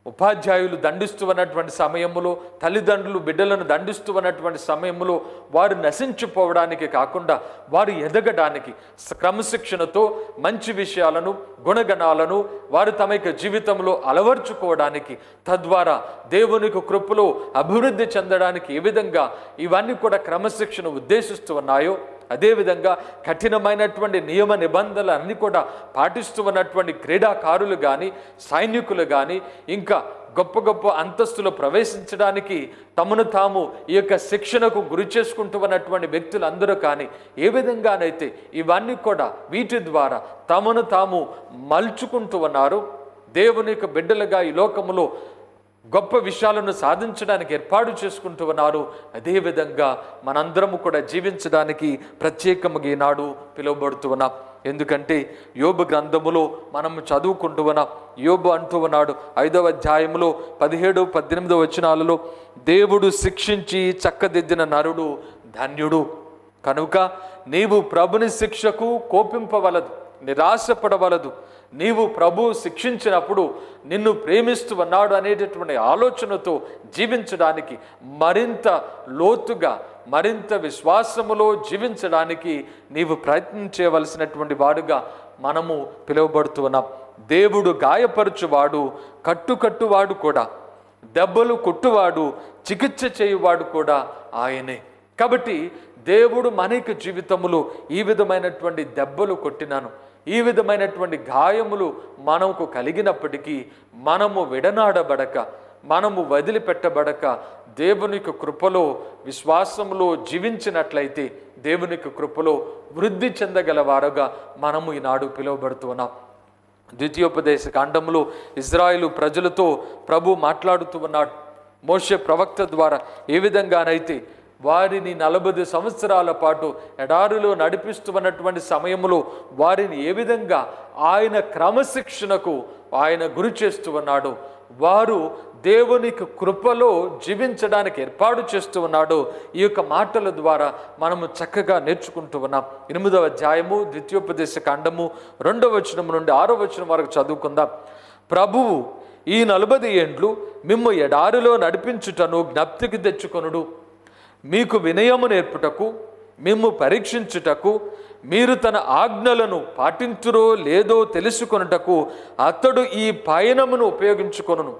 ఉపాధ్యాయులు దండిస్తూ ఉన్నటువంటి సమయంలో తల్లిదండ్రులు బిడ్డలను దండిస్తూ ఉన్నటువంటి సమయంలో వారు నశించిపోవడానికి కాకుండా వారు ఎదగడానికి స- క్రమశిక్షణతో మంచి విషయాలను గుణగణాలను వారు తమ యొక్క జీవితంలో అలవర్చుకోవడానికి తద్వారా దేవునికి కృపలో అభివృద్ధి చెందడానికి ఏ విధంగా ఇవన్నీ కూడా క్రమశిక్షణ ఉద్దేశిస్తూ ఉన్నాయో అదేవిధంగా కఠినమైనటువంటి నియమ నిబంధనలు అన్ని కూడా పాటిస్తూ ఉన్నటువంటి క్రీడాకారులు కానీ సైనికులు కానీ ఇంకా గొప్ప గొప్ప అంతస్తులో ప్రవేశించడానికి తమను తాము ఈ యొక్క శిక్షణకు గురి చేసుకుంటూ ఉన్నటువంటి వ్యక్తులందరూ కానీ ఏ విధంగానైతే ఇవన్నీ కూడా వీటి ద్వారా తమను తాము మలుచుకుంటూ ఉన్నారు దేవుని యొక్క బిడ్డలుగా ఈ లోకములో గొప్ప విషయాలను సాధించడానికి ఏర్పాటు చేసుకుంటూ ఉన్నారు అదేవిధంగా మనందరము కూడా జీవించడానికి ప్రత్యేకముగా ఈనాడు పిలువబడుతూ ఉన్నాం ఎందుకంటే యోబు గ్రంథములో మనం చదువుకుంటూ ఉన్నాం యోబు అంటూ ఉన్నాడు ఐదవ అధ్యాయంలో పదిహేడు పద్దెనిమిదో వచనాలలో దేవుడు శిక్షించి చక్కదిద్దిన నరుడు ధన్యుడు కనుక నీవు ప్రభుని శిక్షకు కోపింపవలదు నిరాశపడవలదు నీవు ప్రభు శిక్షించినప్పుడు నిన్ను ప్రేమిస్తూ ఉన్నాడు అనేటటువంటి ఆలోచనతో జీవించడానికి మరింత లోతుగా మరింత విశ్వాసములో జీవించడానికి నీవు ప్రయత్నించవలసినటువంటి వాడుగా మనము పిలువబడుతూ ఉన్నాం దేవుడు గాయపరచువాడు కట్టుకట్టువాడు కూడా దెబ్బలు కొట్టువాడు చికిత్స చేయువాడు కూడా ఆయనే కాబట్టి దేవుడు మనకి జీవితములో ఈ విధమైనటువంటి దెబ్బలు కొట్టినాను ఈ విధమైనటువంటి గాయములు మనకు కలిగినప్పటికీ మనము విడనాడబడక మనము వదిలిపెట్టబడక దేవునికి కృపలో విశ్వాసములో జీవించినట్లయితే దేవునికి కృపలో వృద్ధి చెందగలవారుగా మనము ఈనాడు పిలువబడుతున్నాం ద్వితీయోపదేశ కాండములో ఇజ్రాయిలు ప్రజలతో ప్రభు మాట్లాడుతూ ఉన్నాడు మోషే ప్రవక్త ద్వారా ఏ విధంగానైతే వారిని నలభై సంవత్సరాల పాటు ఎడారిలో నడిపిస్తున్నటువంటి సమయంలో వారిని ఏ విధంగా ఆయన క్రమశిక్షణకు ఆయన గురి చేస్తూ ఉన్నాడు వారు దేవునికి కృపలో జీవించడానికి ఏర్పాటు చేస్తూ ఉన్నాడు ఈ యొక్క మాటల ద్వారా మనము చక్కగా నేర్చుకుంటూ ఉన్నాం ఎనిమిదవ అధ్యాయము ద్వితీయోపదేశ కాండము రెండవ వచనం నుండి ఆరో వచనం వరకు చదువుకుందాం ప్రభువు ఈ నలభై ఏండ్లు మిమ్ము ఎడారిలో నడిపించుటను జ్ఞప్తికి తెచ్చుకొనుడు మీకు వినయము నేర్పుటకు మిమ్ము పరీక్షించుటకు మీరు తన ఆజ్ఞలను పాటించురో లేదో తెలుసుకొనుటకు అతడు ఈ పయనమును ఉపయోగించుకొనును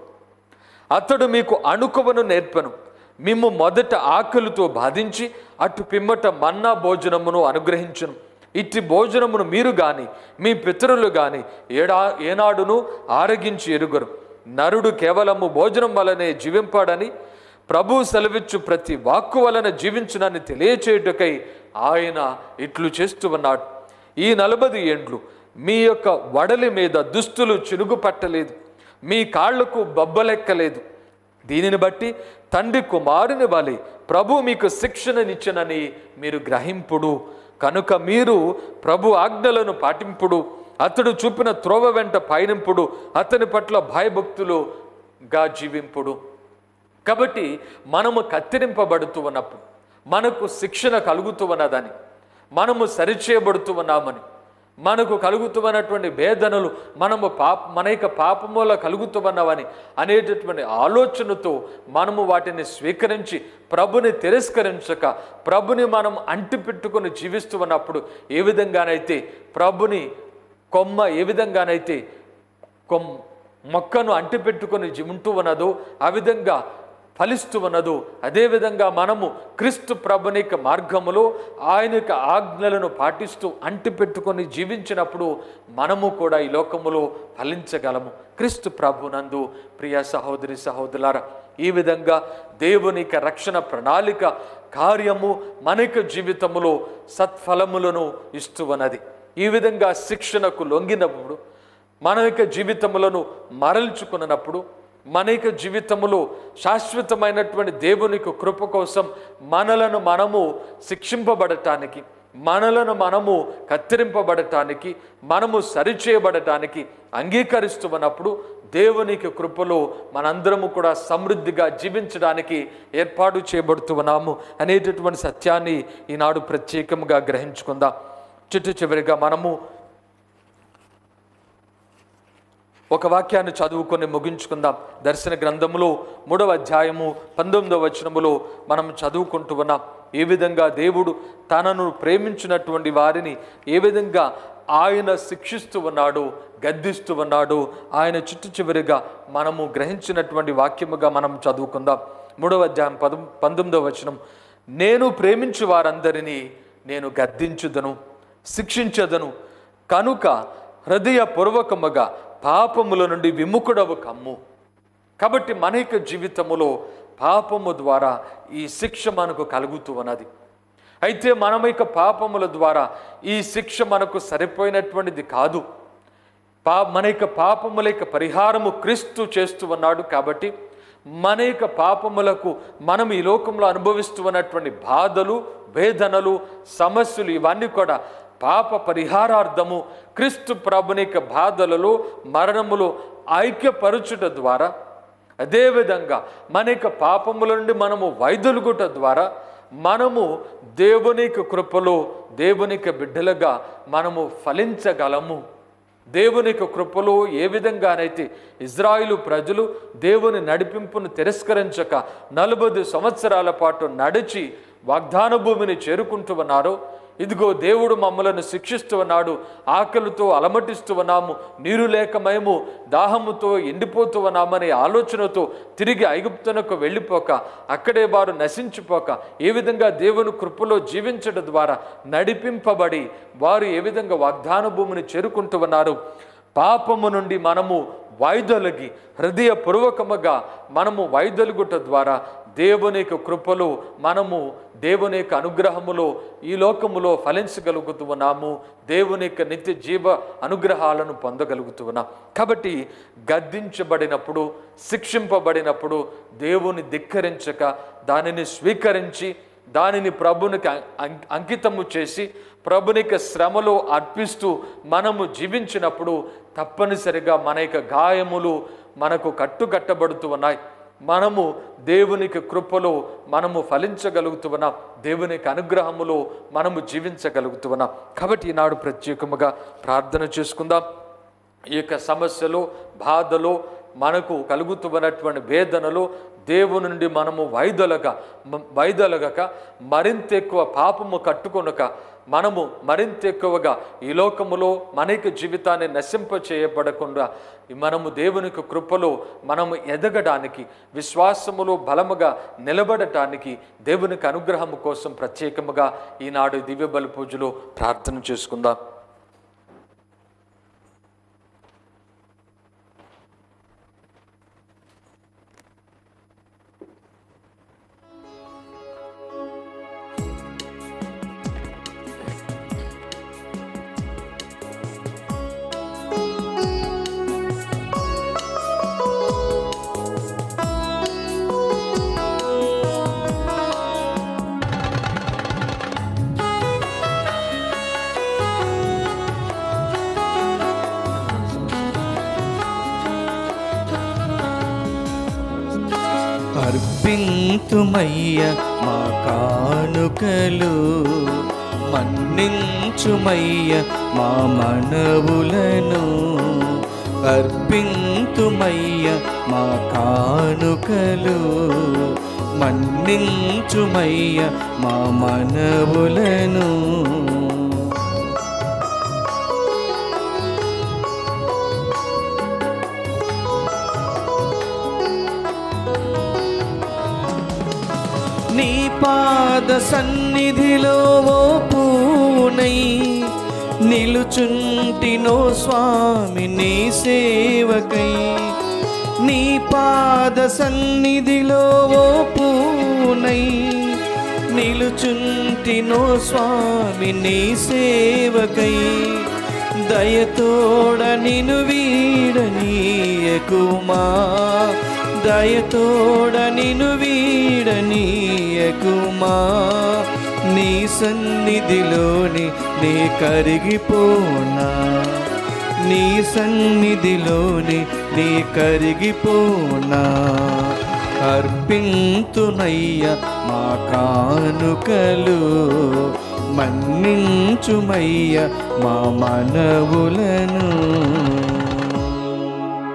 అతడు మీకు అణుకువను నేర్పను మిమ్ము మొదట ఆకలితో బాధించి అటు పిమ్మట మన్నా భోజనమును అనుగ్రహించును ఇట్టి భోజనమును మీరు గాని మీ పితరులు గాని ఏడా ఏనాడును ఆరగించి ఎరుగరు నరుడు కేవలము భోజనం వలనే జీవింపాడని ప్రభు సెలవిచ్చు ప్రతి వాక్కు వలన జీవించునని తెలియచేయుటకై ఆయన ఇట్లు చేస్తూ ఉన్నాడు ఈ నలభై ఏండ్లు మీ యొక్క వడలి మీద దుస్తులు చినుగు పట్టలేదు మీ కాళ్లకు బొబ్బలెక్కలేదు దీనిని బట్టి తండ్రి కుమారుని వలె ప్రభు మీకు శిక్షణనిచ్చనని మీరు గ్రహింపుడు కనుక మీరు ప్రభు ఆజ్ఞలను పాటింపుడు అతడు చూపిన త్రోవ వెంట పయనింపుడు అతని పట్ల భయభక్తులుగా జీవింపుడు కాబట్టి మనము కత్తిరింపబడుతూ ఉన్నప్పుడు మనకు శిక్షణ కలుగుతూ ఉన్నదని మనము సరిచేయబడుతూ ఉన్నామని మనకు కలుగుతున్నటువంటి వేదనలు మనము పాప మన యొక్క పాపముల కలుగుతున్నవని అనేటటువంటి ఆలోచనతో మనము వాటిని స్వీకరించి ప్రభుని తిరస్కరించక ప్రభుని మనం అంటిపెట్టుకొని జీవిస్తూ ఉన్నప్పుడు ఏ విధంగానైతే ప్రభుని కొమ్మ ఏ విధంగానైతే కొమ్ మొక్కను అంటిపెట్టుకొని జీ- ఉంటూ ఉన్నదో ఆ విధంగా ఫలిస్తూ ఉన్నదో అదేవిధంగా మనము క్రీస్తు ప్రభుని యొక్క మార్గములో ఆయన యొక్క ఆజ్ఞలను పాటిస్తూ అంటిపెట్టుకొని జీవించినప్పుడు మనము కూడా ఈ లోకములో ఫలించగలము క్రీస్తు ప్రభునందు ప్రియ సహోదరి సహోదరులారా ఈ విధంగా దేవుని యొక్క రక్షణ ప్రణాళిక కార్యము మన యొక్క జీవితములో సత్ఫలములను ఇస్తూ ఉన్నది ఈ విధంగా శిక్షణకు లొంగినప్పుడు మన యొక్క జీవితములను మరల్చుకున్నప్పుడు మన యొక్క జీవితములో శాశ్వతమైనటువంటి దేవుని యొక్క కృప కోసం మనలను మనము శిక్షింపబడటానికి మనలను మనము కత్తిరింపబడటానికి మనము సరిచేయబడటానికి అంగీకరిస్తున్నప్పుడు దేవునికి కృపలో మనందరము కూడా సమృద్ధిగా జీవించడానికి ఏర్పాటు చేయబడుతూ ఉన్నాము అనేటటువంటి సత్యాన్ని ఈనాడు ప్రత్యేకంగా గ్రహించుకుందాం చిట్టు చివరిగా మనము ఒక వాక్యాన్ని చదువుకొని ముగించుకుందాం దర్శన గ్రంథములో మూడవ అధ్యాయము పంతొమ్మిదవ వచనములో మనం చదువుకుంటూ ఉన్నాం ఏ విధంగా దేవుడు తనను ప్రేమించినటువంటి వారిని ఏ విధంగా ఆయన శిక్షిస్తూ ఉన్నాడు గద్దిస్తూ ఉన్నాడు ఆయన చిట్టు చివరిగా మనము గ్రహించినటువంటి వాక్యముగా మనం చదువుకుందాం మూడవ అధ్యాయం పదం పంతొమ్మిదవ వచనం నేను ప్రేమించు వారందరినీ నేను గద్దించుదను శిక్షించదను కనుక హృదయపూర్వకముగా పాపముల నుండి విముఖుడవు కమ్ము కాబట్టి మన యొక్క జీవితములో పాపము ద్వారా ఈ శిక్ష మనకు కలుగుతూ ఉన్నది అయితే మనం యొక్క పాపముల ద్వారా ఈ శిక్ష మనకు సరిపోయినటువంటిది కాదు పా మన యొక్క పాపముల యొక్క పరిహారము క్రీస్తు చేస్తూ ఉన్నాడు కాబట్టి మన యొక్క పాపములకు మనం ఈ లోకంలో అనుభవిస్తూ ఉన్నటువంటి బాధలు వేదనలు సమస్యలు ఇవన్నీ కూడా పాప పరిహారార్థము క్రీస్తు ప్రభుని యొక్క బాధలలో మరణములో ఐక్యపరచుట ద్వారా అదేవిధంగా మన యొక్క పాపముల నుండి మనము వైదొలుగుట ద్వారా మనము దేవుని యొక్క కృపలో దేవుని యొక్క బిడ్డలుగా మనము ఫలించగలము దేవుని యొక్క కృపలో ఏ విధంగానైతే ఇజ్రాయిలు ప్రజలు దేవుని నడిపింపును తిరస్కరించక నలభై సంవత్సరాల పాటు నడిచి వాగ్దాన భూమిని చేరుకుంటూ ఉన్నారో ఇదిగో దేవుడు మమ్మలను శిక్షిస్తూ ఉన్నాడు ఆకలితో అలమటిస్తూ ఉన్నాము నీరు లేక మేము దాహముతో ఎండిపోతూ ఉన్నామనే ఆలోచనతో తిరిగి ఐగుప్తునకు వెళ్ళిపోక అక్కడే వారు నశించిపోక ఏ విధంగా దేవుని కృపలో జీవించడం ద్వారా నడిపింపబడి వారు ఏ విధంగా వాగ్దాన భూమిని చేరుకుంటూ ఉన్నారు పాపము నుండి మనము వైదొలగి హృదయపూర్వకముగా మనము వైదొలుగుట ద్వారా దేవుని యొక్క కృపలో మనము దేవుని యొక్క అనుగ్రహములో ఈ లోకములో ఫలించగలుగుతూ ఉన్నాము దేవుని యొక్క నిత్య జీవ అనుగ్రహాలను పొందగలుగుతూ ఉన్నాం కాబట్టి గద్దించబడినప్పుడు శిక్షింపబడినప్పుడు దేవుని ధిక్కరించక దానిని స్వీకరించి దానిని ప్రభునికి అం- అం- అంకితము చేసి ప్రభునిక శ్రమలో అర్పిస్తూ మనము జీవించినప్పుడు తప్పనిసరిగా మన యొక్క గాయములు మనకు కట్టుకట్టబడుతూ ఉన్నాయి మనము దేవునికి కృపలో మనము ఫలించగలుగుతున్నాం దేవునికి అనుగ్రహములో మనము జీవించగలుగుతున్నాం కాబట్టి ఈనాడు ప్రత్యేకముగా ప్రార్థన చేసుకుందాం ఈ యొక్క సమస్యలో బాధలో మనకు కలుగుతున్నటువంటి వేదనలో దేవుని నుండి మనము వైదొలగ మ- వైదొలగక మరింత ఎక్కువ పాపము కట్టుకొనక మనము మరింత ఎక్కువగా ఈ లోకములో మన యొక్క జీవితాన్ని నశింప చేయబడకుండా మనము దేవునికి కృపలో మనము ఎదగడానికి విశ్వాసములో బలముగా నిలబడటానికి దేవునికి అనుగ్రహము కోసం ప్రత్యేకముగా ఈనాడు దివ్య బలి పూజలో ప్రార్థన చేసుకుందాం అర్పింతుమయ్య మా కానుకలు మన్నించుమయ్య మా మనవులను అర్పింతుమయ్య మా కానుకలు మన్నించుమయ్య మా మనవులను నీ పాద సన్నిధిలో ఓ పూనై నిలుచుంటినో స్వామి నీ సేవకై నీ పాద సన్నిధిలో ఓ పూనై నిలుచుంటినో స్వామి నీ సేవకై దయతోడ నిను వీడనీయకుమా దయతోడ నిను వీడనీయకుమా నీ సన్నిధిలోని నీ కరిగిపోనా నీ సన్నిధిలోని నీ కరిగిపోనా అర్పింతునయ్య మా కానుకలు మన్నించుమయ్య మా మనవులను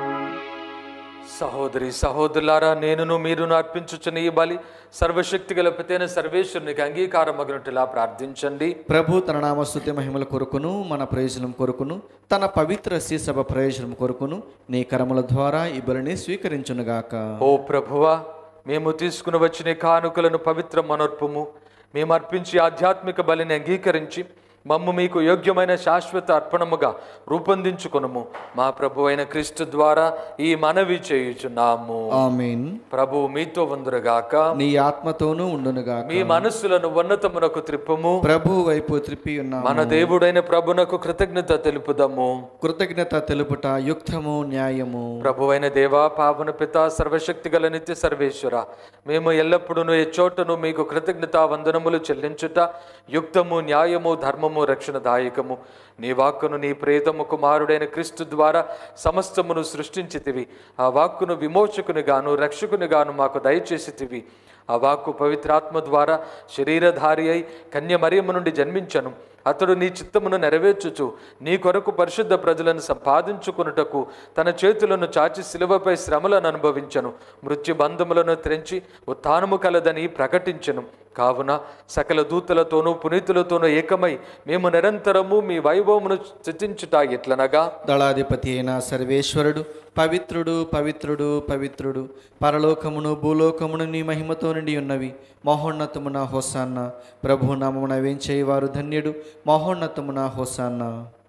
సహోదరి సహోదరులారా నేనును మీరును అర్పించుచున్న ఈ బలి సర్వశక్తి గల పితైన సర్వేశ్వరునికి అంగీకారమగినట్టులా ప్రార్థించండి ప్రభు తన నామస్తుతి మహిమల కొరకును మన ప్రయోజనం కొరకును తన పవిత్ర సభ ప్రయోజనం కొరకును నీ కరముల ద్వారా ఈ బలిని స్వీకరించునుగాక ఓ ప్రభువా మేము తీసుకుని వచ్చిన ఈ కానుకలను పవిత్ర మనర్పము మేము అర్పించి ఆధ్యాత్మిక బలిని అంగీకరించి మమ్ము మీకు యోగ్యమైన శాశ్వత అర్పణముగా రూపొందించుకొనుము మా ప్రభు అయిన క్రీస్తు ద్వారా ఈ మనవి చేయుచున్నాము ఆమేన్ ప్రభు మీతో వందురగాక నీ ఆత్మతోనూ ఉండునుగాక మీ మనస్సులను ఉన్నతమునకు త్రిప్పుము ప్రభు వైపు త్రిప్పి ఉన్న మన దేవుడైన ప్రభునకు కృతజ్ఞత తెలుపుదము కృతజ్ఞత తెలుపుట యుక్తము న్యాయము ప్రభువైన దేవా పావన పిత సర్వశక్తి గల నిత్య సర్వేశ్వర మేము ఎల్లప్పుడూ ఏ చోటను మీకు కృతజ్ఞత వందనములు చెల్లించుట యుక్తము న్యాయము ధర్మము రక్షణదాయకము నీ వాక్కును నీ ప్రేతము కుమారుడైన క్రీస్తు ద్వారా సమస్తమును సృష్టించితివి ఆ వాక్కును విమోచకుని గాను రక్షకుని గాను మాకు దయచేసితివి ఆ వాక్కు పవిత్రాత్మ ద్వారా శరీరధారి అయి కన్యమరియము నుండి జన్మించను అతడు నీ చిత్తమును నెరవేర్చుచు నీ కొరకు పరిశుద్ధ ప్రజలను సంపాదించుకొనుటకు తన చేతులను చాచి శిలువపై శ్రమలను అనుభవించను మృత్యు బంధములను త్రెంచి ఉత్థానము కలదని ప్రకటించెను కావున సకల దూతలతోనూ పునీతులతోనూ ఏకమై మేము నిరంతరము మీ వైభవమును స్థుతించుట ఎట్లనగా దళాధిపతి అయిన సర్వేశ్వరుడు పవిత్రుడు పవిత్రుడు పవిత్రుడు పరలోకమును భూలోకమును నీ మహిమతో నిండి ఉన్నవి మహోన్నతమున హోసాన్న ప్రభు నామమున వేంచేవారు ధన్యుడు మహోన్నతమున హోసాన్న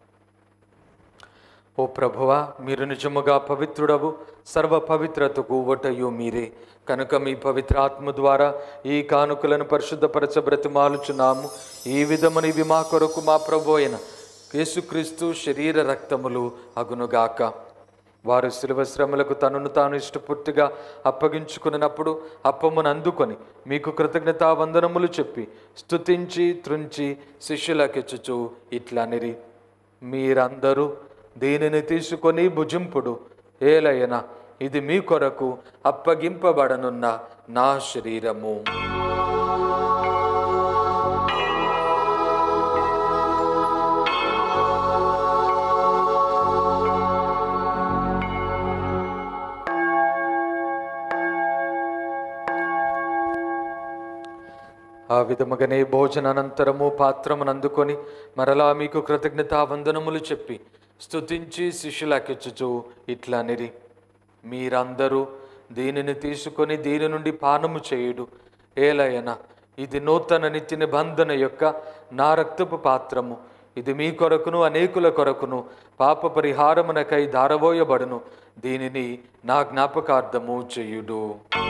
ఓ ప్రభువా మీరు నిజముగా పవిత్రుడవు సర్వ పవిత్రతకు ఓటయు మీరే కనుక మీ పవిత్రాత్మ ద్వారా ఈ కానుకలను పరిశుద్ధపరచ బ్రతిమాలుచున్నాము ఈ విధముని ఇవి మా కొరకు మా ప్రభు అయిన యేసుక్రీస్తు శరీర రక్తములు అగునుగాక వారు శిలువ శ్రమలకు తనను తాను ఇష్టపూర్తిగా అప్పగించుకున్నప్పుడు అప్పమును అందుకొని మీకు కృతజ్ఞతా వందనములు చెప్పి స్తుతించి త్రుంచి శిష్యులకెచ్చుచు ఇట్లనిరి మీరందరూ దీనిని తీసుకొని భుజింపుడు ఏలయన ఇది మీ కొరకు అప్పగింపబడనున్న నా శరీరము ఆ విధముగానే భోజనానంతరము పాత్రమును అందుకొని మరలా మీకు కృతజ్ఞతా వందనములు చెప్పి స్తుతించి శిష్యులకెచ్చుచు ఇట్లా నిరి మీరందరూ దీనిని తీసుకొని దీని నుండి పానము చేయుడు ఏలయన ఇది నూతన నిత్య నిబంధన యొక్క నా రక్తపు పాత్రము ఇది మీ కొరకును అనేకుల కొరకును పాప పరిహారమునకై దారబోయబడును దీనిని నా జ్ఞాపకార్థము చేయుడు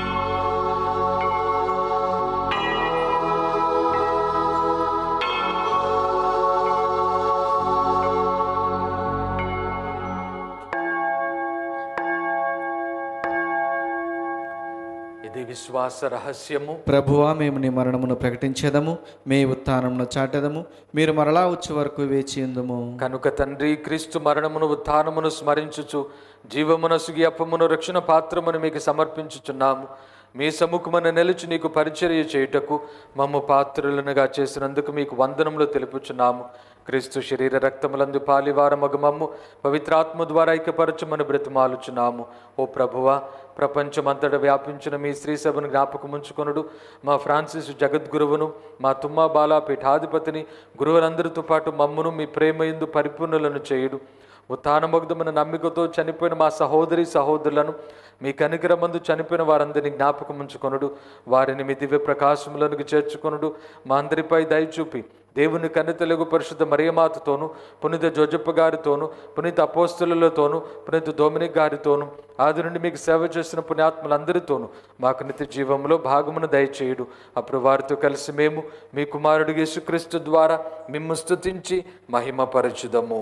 ఇది విశ్వాస రహస్యము ప్రభువా మేము నీ మరణమును ప్రకటించేదము మీ ఉత్థానమును చాటెదము మీరు మరలా వచ్చే వరకు వేచి ఉందము కనుక తండ్రి క్రీస్తు మరణమును ఉత్థానమును స్మరించుచు జీవమునసుగి అప్పమును రక్షణ పాత్రమును మీకు సమర్పించుచున్నాము మీ సముఖమున నిలిచి నీకు పరిచర్య చేయుటకు మమ్ము పాత్రులనుగా చేసినందుకు మీకు వందనములు తెలుపుచున్నాము క్రీస్తు శరీర రక్తములందు పాలివారమగు మమ్ము పవిత్రాత్మ ద్వారా ఐక్యపరచమని బ్రతిమాలుచున్నాము ఓ ప్రభువా ప్రపంచమంతట వ్యాపించిన మీ స్త్రీ సభను జ్ఞాపకముంచుకొనుడు మా ఫ్రాన్సిస్ జగద్గురువును మా తుమ్మా బాలా పీఠాధిపతిని గురువులందరితో పాటు మమ్మును మీ ప్రేమయందు పరిపూర్ణులను చేయుడు ఉత్థానమగ్ధమైన నమ్మికతో చనిపోయిన మా సహోదరి సహోదరులను మీ కనికరమందు చనిపోయిన వారందరినీ జ్ఞాపకం ఉంచుకొనుడు వారిని మీ దివ్య ప్రకాశములకు చేర్చుకొనుడు మా అందరిపై దయ చూపి దేవుని కన్నెతెలుగు పరిశుద్ధ మరియమాతతోను పునీత జోజప్ప గారితోను పునీత అపోస్తులతోను పునీత డొమినిక్ గారితోను ఆది నుండి మీకు సేవ చేసిన పుణ్యాత్ములందరితోనూ మాకు నిత్య జీవంలో భాగమును దయచేయుడు అప్పుడు వారితో కలిసి మేము మీ కుమారుడు యేసుక్రీస్తు ద్వారా మిమ్ము స్తుతించి మహిమపరచుదము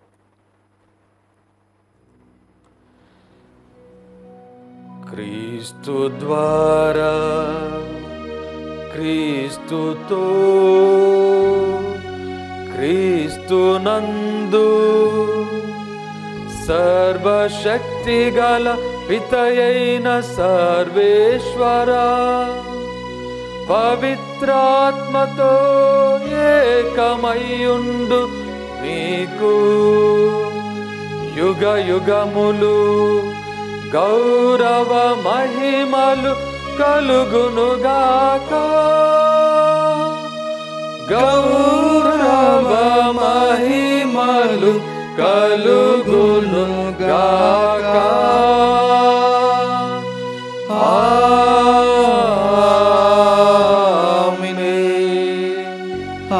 క్రీస్తు ద్వారా క్రీస్తుతో క్రీస్తు నందు సర్వశక్తి గల పితయైన సర్వేశ్వర పవిత్రాత్మతో ఏకమయ్యుండు మీకు యుగ యుగములు గౌరవ మహిమలు కలుగునుగాక గౌరవ మహిమలు కలుగునుగాక ఆమేన్.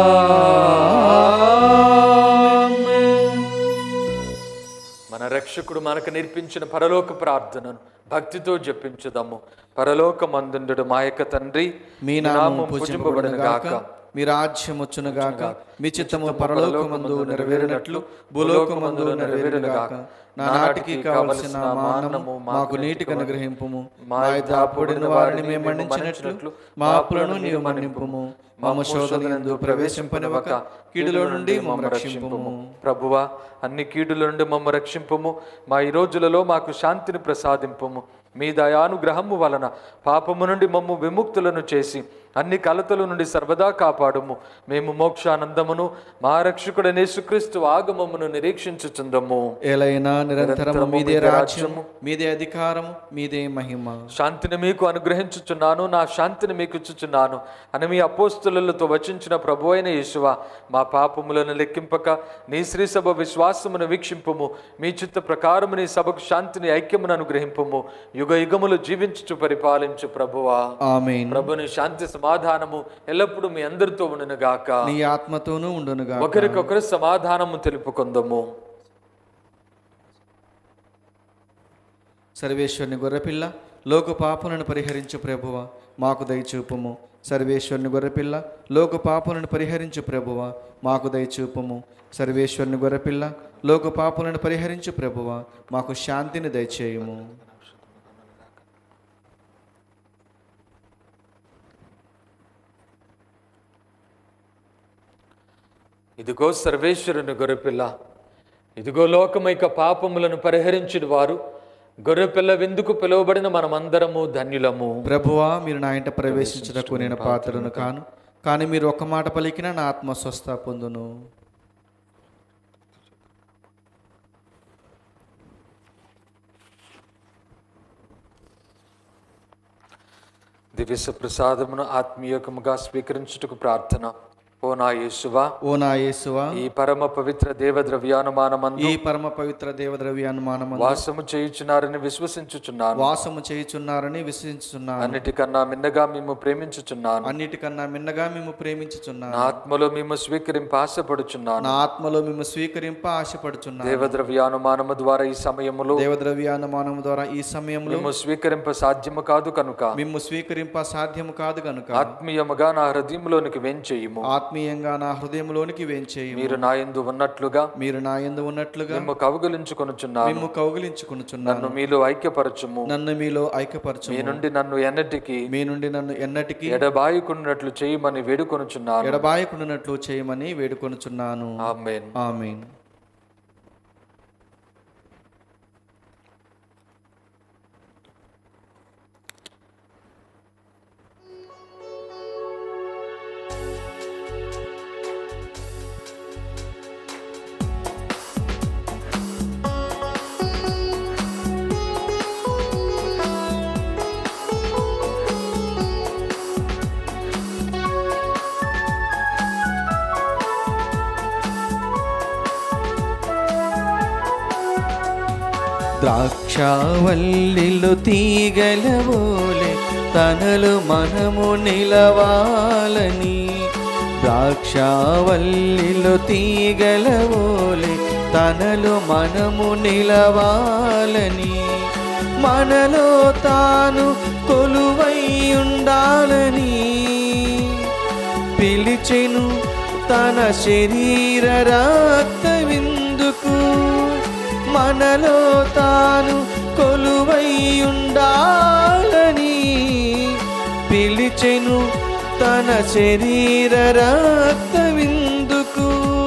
ఆమేన్. మన రక్షకుడు మనకు నేర్పించిన పరలోక ప్రార్థనను భక్తితో జపించుదాము పరలోక మందుండు మా యొక్క తండ్రి మీ నామం పూజింపబడును గాక మీ రాజ్యం వచ్చును గాక మీ చిత్తము పరలోకమందు నెరవేరినట్లు భూలోకమందు నెరవేరును గాక నానాటికి కావలసిన మా అన్నము మాకు నీటికి అనుగ్రహింపుము మా దాపుడిన వారిని మేము మన్నించినట్లు మా అప్పులను నీవు మన్నింపుము మమ్మ శోధనయందు ప్రవేశింపనివ్వక కీడులో నుండి మమ్మ రక్షింపుము ప్రభువా అన్ని కీడుల నుండి మమ్మ రక్షింపుము మా ఈ రోజులలో మాకు శాంతిని ప్రసాదింపుము మీ దయానుగ్రహము వలన పాపము నుండి మమ్ము విముక్తులను చేసి అన్ని కలతల నుండి సర్వదా కాపాడుము మేము మోక్షానందమును మా రక్షకుడనే యేసుక్రీస్తు ఆగమమును నిరీక్షించుచుందము ఏలైనా నిరంతరము మీదే రాజ్యము మీదే అధికారము మీదే మహిమ శాంతిని మీకు అనుగ్రహించుచున్నాను నా శాంతిని మీకు ఇచ్చుచున్నాను అని మీ అపోస్తులతో వచించిన ప్రభు అయిన యేసువ మా పాపములను లెక్కింపక నీ శ్రీ సభ విశ్వాసమును వీక్షింపుము మీ చిత్త ప్రకారము నీ సభకు శాంతిని ఐక్యమును అనుగ్రహింపుము యుగ యుగములు జీవించుచు పరిపాలించు ప్రభువా ఆమేన్ ప్రభుని శాంతి సమాధానము ఎల్లప్పుడూ మీ అందరితో ఉండును గాక నీ ఆత్మతోనూ ఉండును గాక ఒకరికొకరు సమాధానము తెలుపుకుందము సర్వేశ్వరుని గొర్రెపిల్ల లోక పాపలను పరిహరించు ప్రభువ మాకు దయచూపుము సర్వేశ్వరుని గొర్రెపిల్ల లోక పాపలను పరిహరించు ప్రభువ మాకు దయచూపుము సర్వేశ్వరుని గొర్రెపిల్ల లోక పాపలను పరిహరించు ప్రభువ మాకు శాంతిని దయచేయుము ఇదిగో సర్వేశ్వరుని గొర్రెపిల్ల ఇదిగో లోకమైక పాపములను పరిహరించిన వారు గొర్రెపిల్ల విందుకు పిలువబడిన మనమందరము ధన్యులము ప్రభువా మీరు నా ఇంట ప్రవేశించుటకు నేను పాత్రను కాను కానీ మీరు ఒక్క మాట పలికిన నా ఆత్మ స్వస్థ పొందును దివ్య ప్రసాదమును ఆత్మీయకముగా స్వీకరించుటకు ప్రార్థన ఓ నా యేసువా ఓ నా యేసువా ఈ పరమ పవిత్ర దేవద్రవ్యానుమానమందు ఈ పరమ పవిత్ర దేవద్రవ్యానుమానము వాసము చేయుచున్నారని విశ్వసించుచున్నాను వాసము చేయుచున్నారని విశ్వసించుచున్నాను అన్నిటికన్నా మిన్నగా మేము ప్రేమించుచున్నాను అన్నిటికన్నా మిన్నగా మేము ప్రేమించుచున్నాను నా ఆత్మలో మేము స్వీకరింప ఆశపడుచున్నాను నా ఆత్మలో మేము స్వీకరింప ఆశపడుచున్నాను దేవద్రవ్యానుమానము ద్వారా ఈ సమయములో దేవద్రవ్యానుమానం ద్వారా ఈ సమయంలో మేము స్వీకరింప సాధ్యము కాదు కనుక మేము స్వీకరింప సాధ్యము కాదు కనుక ఆత్మీయముగా నా హృదయంలోనికి వెంచేయుము ఆత్మీయంగా నా హృదయంలోనికి వేంచేయి మీరు నా యందు ఉన్నట్లుగా మీరు నా యందు ఉన్నట్లుగా మేము కౌగలించుకొనుచున్నాను మేము కౌగిలించుకునుచున్నాను నన్ను మీలో ఐక్యపరచుము నన్ను మీలో ఐక్యపరచు మీ నుండి నన్ను ఎన్నటికి మీ నుండి నన్ను ఎన్నటికీ ఎడబాయుకున్నట్లు చేయమని వేడుకొనుచున్నాను ఎడబాయకుండానట్లు చేయమని వేడుకొనుచున్నాను ఆమేన్ ఆమేన్ ద్రాక్షావల్లిలు తీగలవోలే తనలు మనము నిలవాలని ద్రాక్షావల్లిలు తీగలవోలే తనలు మనము నిలవాలని మనలో తాను కొలువై ఉండాలని పిలిచెను తన శరీర రక్త విందుకు మనలో తాను కొలువై ఉండాలని పిలిచెను తన శరీర రక్త విందుకు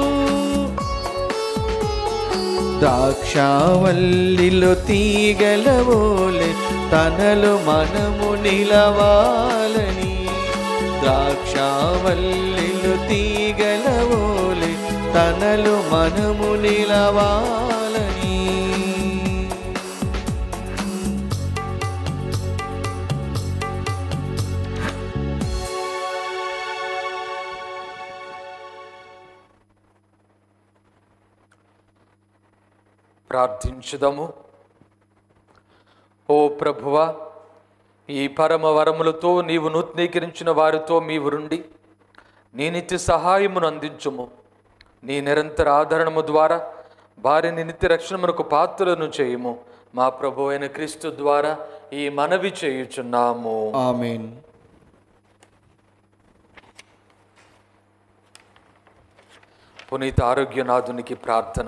ద్రాక్షావల్లిలో తీగలవోలే తనలో మనము నిలవాలని ద్రాక్షావల్లిలో తీగలవోలే తనలో మనము నిలవాలని ప్రార్థించుదము ఓ ప్రభువా ఈ పరమ వరములతో నీవు నూతనీకరించిన వారితో మీవురుండి నీ నిత్య సహాయమును అందించుము నీ నిరంతర ఆదరణము ద్వారా వారిని నిత్య రక్షణమునకు పాత్రలను చేయుము మా ప్రభు అయిన క్రీస్తు ద్వారా ఈ మనవి చేయుచున్నాము ఆమెన్ పునీత ఆరోగ్యనాథునికి ప్రార్థన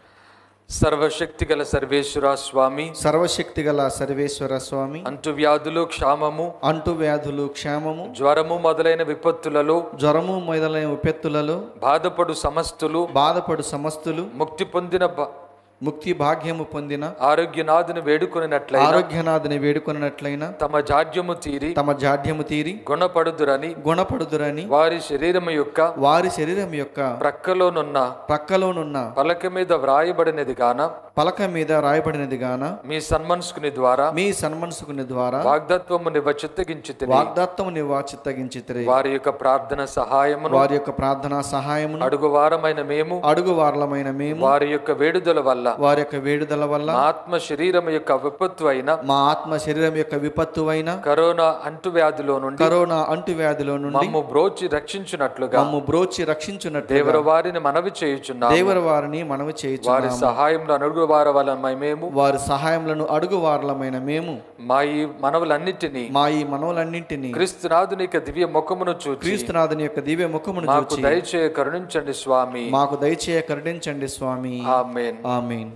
సర్వశక్తిగల సర్వేశ్వర స్వామి సర్వశక్తి గల సర్వేశ్వర స్వామి అంటువ్యాధులు క్షామము అంటు వ్యాధులు క్షేమము జ్వరము మొదలైన విపత్తులలో జ్వరము మొదలైన విపెత్తులలో బాధపడు సమస్తులు బాధపడు సమస్తులు ముక్తి పొందిన బ- ముక్తి భాగ్యము పొందిన ఆరోగ్యనాథుని వేడుకొనినట్లయిన ఆరోగ్యనాథుని వేడుకొనినట్లయిన తమ జాడ్యము తీరి తమ జాడ్యము తీరి గుణపడుదురని గుణపడుదురని వారి శరీరము యొక్క వారి శరీరం యొక్క ప్రక్కలోనున్న ప్రక్కలోనున్న పలక మీద వ్రాయబడినది గాన పలక మీద రాయబడినది గాన మీ సన్మనస్కుని ద్వారా మీ సన్మనసుకుని ద్వారా వాగ్దత్వము నివ్వ చిత్తగించి వాగ్దాత్తము నివా చిత్తగించితిరి వారి యొక్క ప్రార్థన సహాయమును వారి యొక్క ప్రార్థనా సహాయమును అడుగు వారమైన మేము అడుగు వారలమైన మేము వారి యొక్క వేడుదల వల్ల వారి యొక్క వేడుదల వల్ల మా ఆత్మ శరీరం యొక్క విపత్తు అయిన మా ఆత్మ శరీరం యొక్క విపత్తు అయిన కరోనా అంటువ్యాధిలో నుండి కరోనా అంటువ్యాధిలో నుండి మమ్ము బ్రోచి రక్షించున్నట్లుగా మమ్ము బ్రోచి రక్షించున్నట్టు దేవర వారిని మనవి చేయుచున్నాము దేవర వారిని మనవి చేయొచ్చు వారి సహాయంలో అడుగు వార వలన మేము వారి సహాయములను అడుగు వారలమైన మేము మా ఈ మనవులన్నిటినీ మా ఈ మనవులన్నింటినీ క్రీస్తునాథుని యొక్క దివ్య ముఖమును చూచి క్రీస్తునాథుని యొక్క దివ్య ముఖమును మాకు చూచి దయచేయ కరుణించండి స్వామి మాకు దయచేయ కరుణించండి స్వామి ఆమేన్ ఆమేన్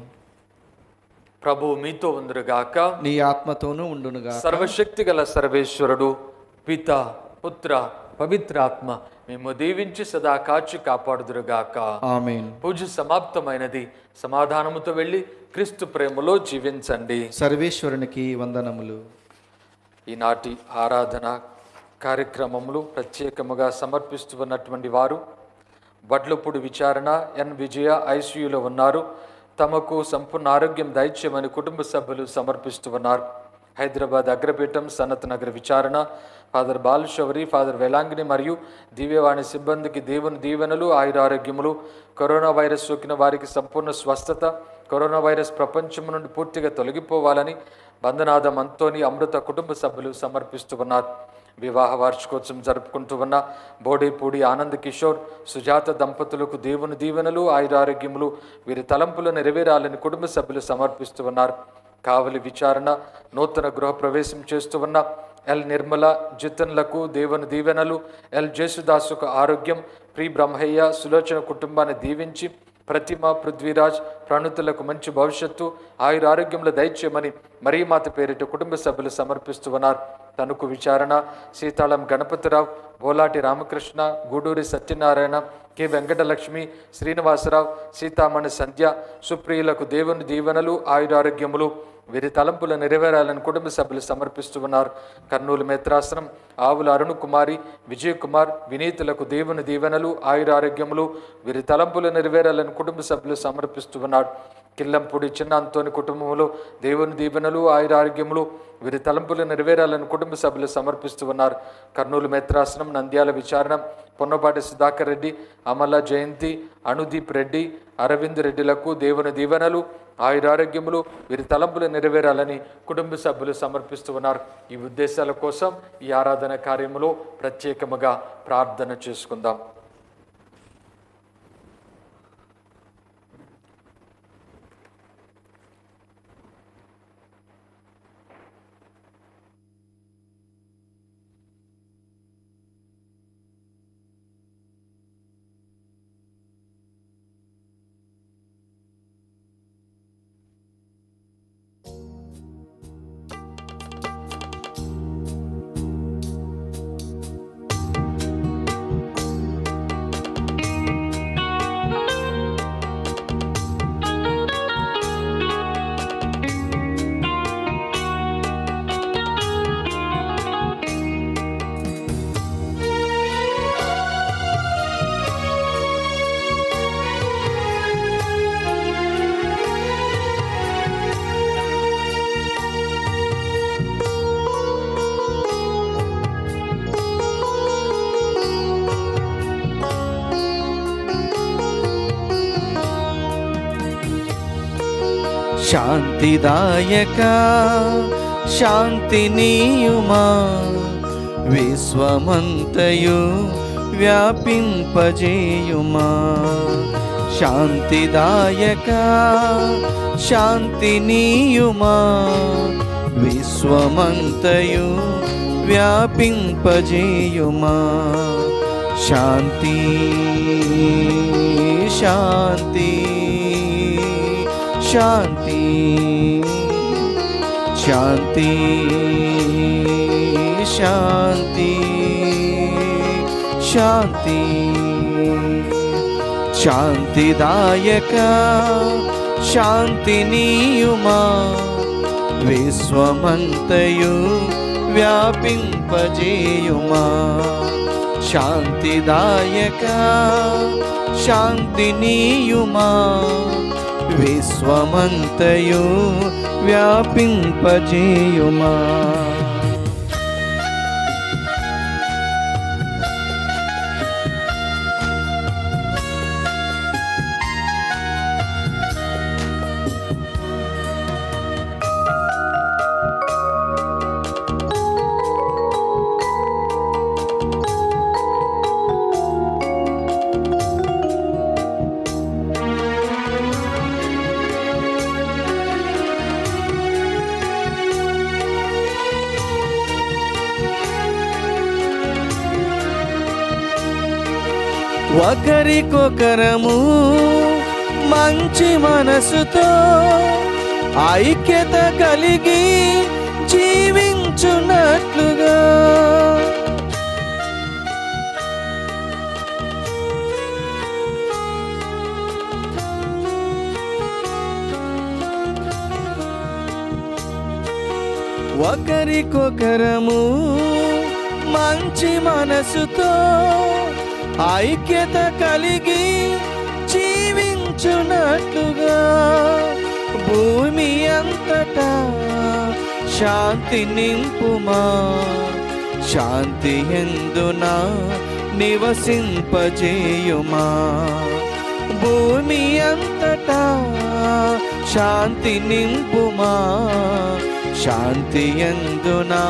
ప్రభు మీతో ఉందరుగాక నీ ఆత్మతోనూ ఉండునుగా సర్వశక్తి గల సర్వేశ్వరుడు పిత పుత్ర పవిత్రాత్మ మేము దీవించి సదా కాచి కాపాడుదురుగాక ఆమేన్ పూజ సమాప్తమైనది సమాధానముతో వెళ్ళి క్రీస్తు ప్రేమలో జీవించండి సర్వేశ్వరునికి వందనములు ఈనాటి ఆరాధన కార్యక్రమములు ప్రత్యేకముగా సమర్పిస్తున్నటువంటి వారు వడ్లపూడి విచారణ ఎన్ విజయ ఐసీయూలో ఉన్నారు తమకు సంపూర్ణ ఆరోగ్యం దైత్యమని కుటుంబ సభ్యులు సమర్పిస్తూ ఉన్నారు హైదరాబాద్ అగ్రపీఠం సనత్ నగర్ విచారణ ఫాదర్ బాలశౌరి ఫాదర్ వేలాంగిని మరియు దివ్యవాణి సిబ్బందికి దేవుని దీవెనలు ఆయుర ఆరోగ్యములు కరోనా వైరస్ సోకిన వారికి సంపూర్ణ స్వస్థత కరోనా వైరస్ ప్రపంచం నుండి పూర్తిగా తొలగిపోవాలని బంధనాథం అంతోని అమృత కుటుంబ సభ్యులు సమర్పిస్తూ ఉన్నారు వివాహ వార్షికోత్సవం జరుపుకుంటూ ఉన్న బోడేపూడి ఆనంద్ కిషోర్ సుజాత దంపతులకు దేవుని దీవెనలు ఆయురారోగ్యములు వీరి తలంపులు నెరవేరాలని కుటుంబ సభ్యులు సమర్పిస్తూ ఉన్నారు కావలి విచారణ నూతన గృహప్రవేశం చేస్తూ ఉన్న ఎల్ నిర్మల జితన్లకు దేవుని దీవెనలు ఎల్ జేసుదాసుకు ఆరోగ్యం ప్రి బ్రహ్మయ్య సులోచన కుటుంబాన్ని దీవించి ప్రతిమ పృథ్వీరాజ్ ప్రణుతులకు మంచి భవిష్యత్తు ఆయుర ఆరోగ్యంలో దయచేయమని మరీమాత పేరిట కుటుంబ సభ్యులు సమర్పిస్తూ ఉన్నారు తణుకు విచారణ సీతాళం గణపతిరావు బోలాటి రామకృష్ణ గూడూరి సత్యనారాయణ కె వెంకటలక్ష్మి శ్రీనివాసరావు సీతామణి సంధ్య సుప్రియులకు దేవుని దీవెనలు ఆయురారోగ్యములు వీరి తలంపులు నెరవేరాలని కుటుంబ సభ్యులు సమర్పిస్తూ ఉన్నారు కర్నూలు మేత్రాసనం ఆవుల అరుణ్ కుమారి విజయ్ కుమార్ వినీతులకు దేవుని దీవెనలు ఆయురారోగ్యములు వీరి తలంపులు నెరవేరాలని కుటుంబ సభ్యులు సమర్పిస్తూ ఉన్నాడు కిల్లంపూడి చిన్న అంతోని కుటుంబంలో దేవుని దీవెనలు ఆయురారోగ్యములు వీరి తలంపులు నెరవేరాలని కుటుంబ సభ్యులు సమర్పిస్తూ ఉన్నారు కర్నూలు మేత్రాసనం నంద్యాల విచారణ పొన్నపాటి సుధాకర్ రెడ్డి అమల జయంతి అనుదీప్ రెడ్డి అరవింద్ రెడ్డిలకు దేవుని దీవెనలు ఆయురారోగ్యములు వీరి తలంపులు నెరవేరాలని కుటుంబ సభ్యులు సమర్పిస్తూ ఉన్నారు ఈ ఉద్దేశాల కోసం ఈ ఆరాధన కార్యములో ప్రత్యేకముగా ప్రార్థన చేసుకుందాం శాంతిదాయక శాంతినీయుమా విశ్వమంతయు వ్యాపింపజేయుమా శాంతిదాయక శాంతినీయుమా విశ్వమంతయు వ్యాపింపజేయుమా శాంతి శాంతి శాంతి శాంతి శాంతి శాంతి శాంతిదాయక శాంతినీయుమా విశ్వమంతయు వ్యాపింపజేయుమా శాంతిదాయక శాంతినీయుమా విశ్వమంతయు వ్యాపింపజేయుమా ఒకరికొకరము మంచి మనసుతో ఐక్యత కలిగి జీవించున్నట్లుగా ఒకరికొకరము మంచి మనసుతో ఐక్యత కలిగి జీవించున్నట్లుగా భూమి అంతటా శాంతి నింపుమా శాంతి ఎందునా నివసింపజేయుమా భూమి అంతటా శాంతి నింపుమా శాంతి ఎందునా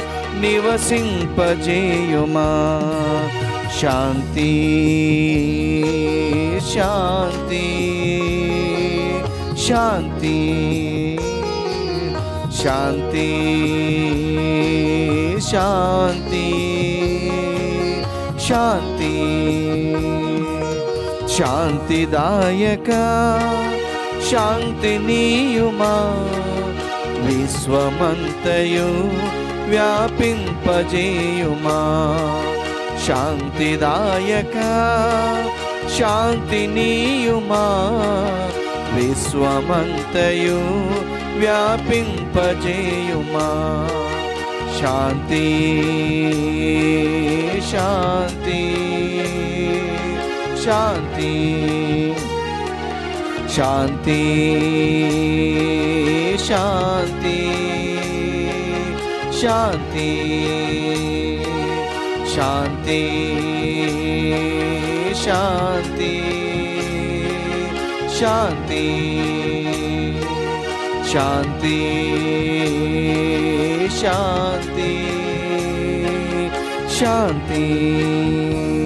నివసింపజేయుమా శాంతి శాంతి శాంతి శాంతి శాంతి శాంతి శాంతిదాయక శాంతినీయుమా విశ్వమంతయు వ్యాపింపజేయుమా శాంతిదాయక శాంతినీయుమా విశ్వమంతయు వ్యాపింపజేయుమా శాంతి శాంతి శాంతి శాంతి శాంతి శాంతి శాంతి శాంతి శాంతి శాంతి శాంతి శాంతి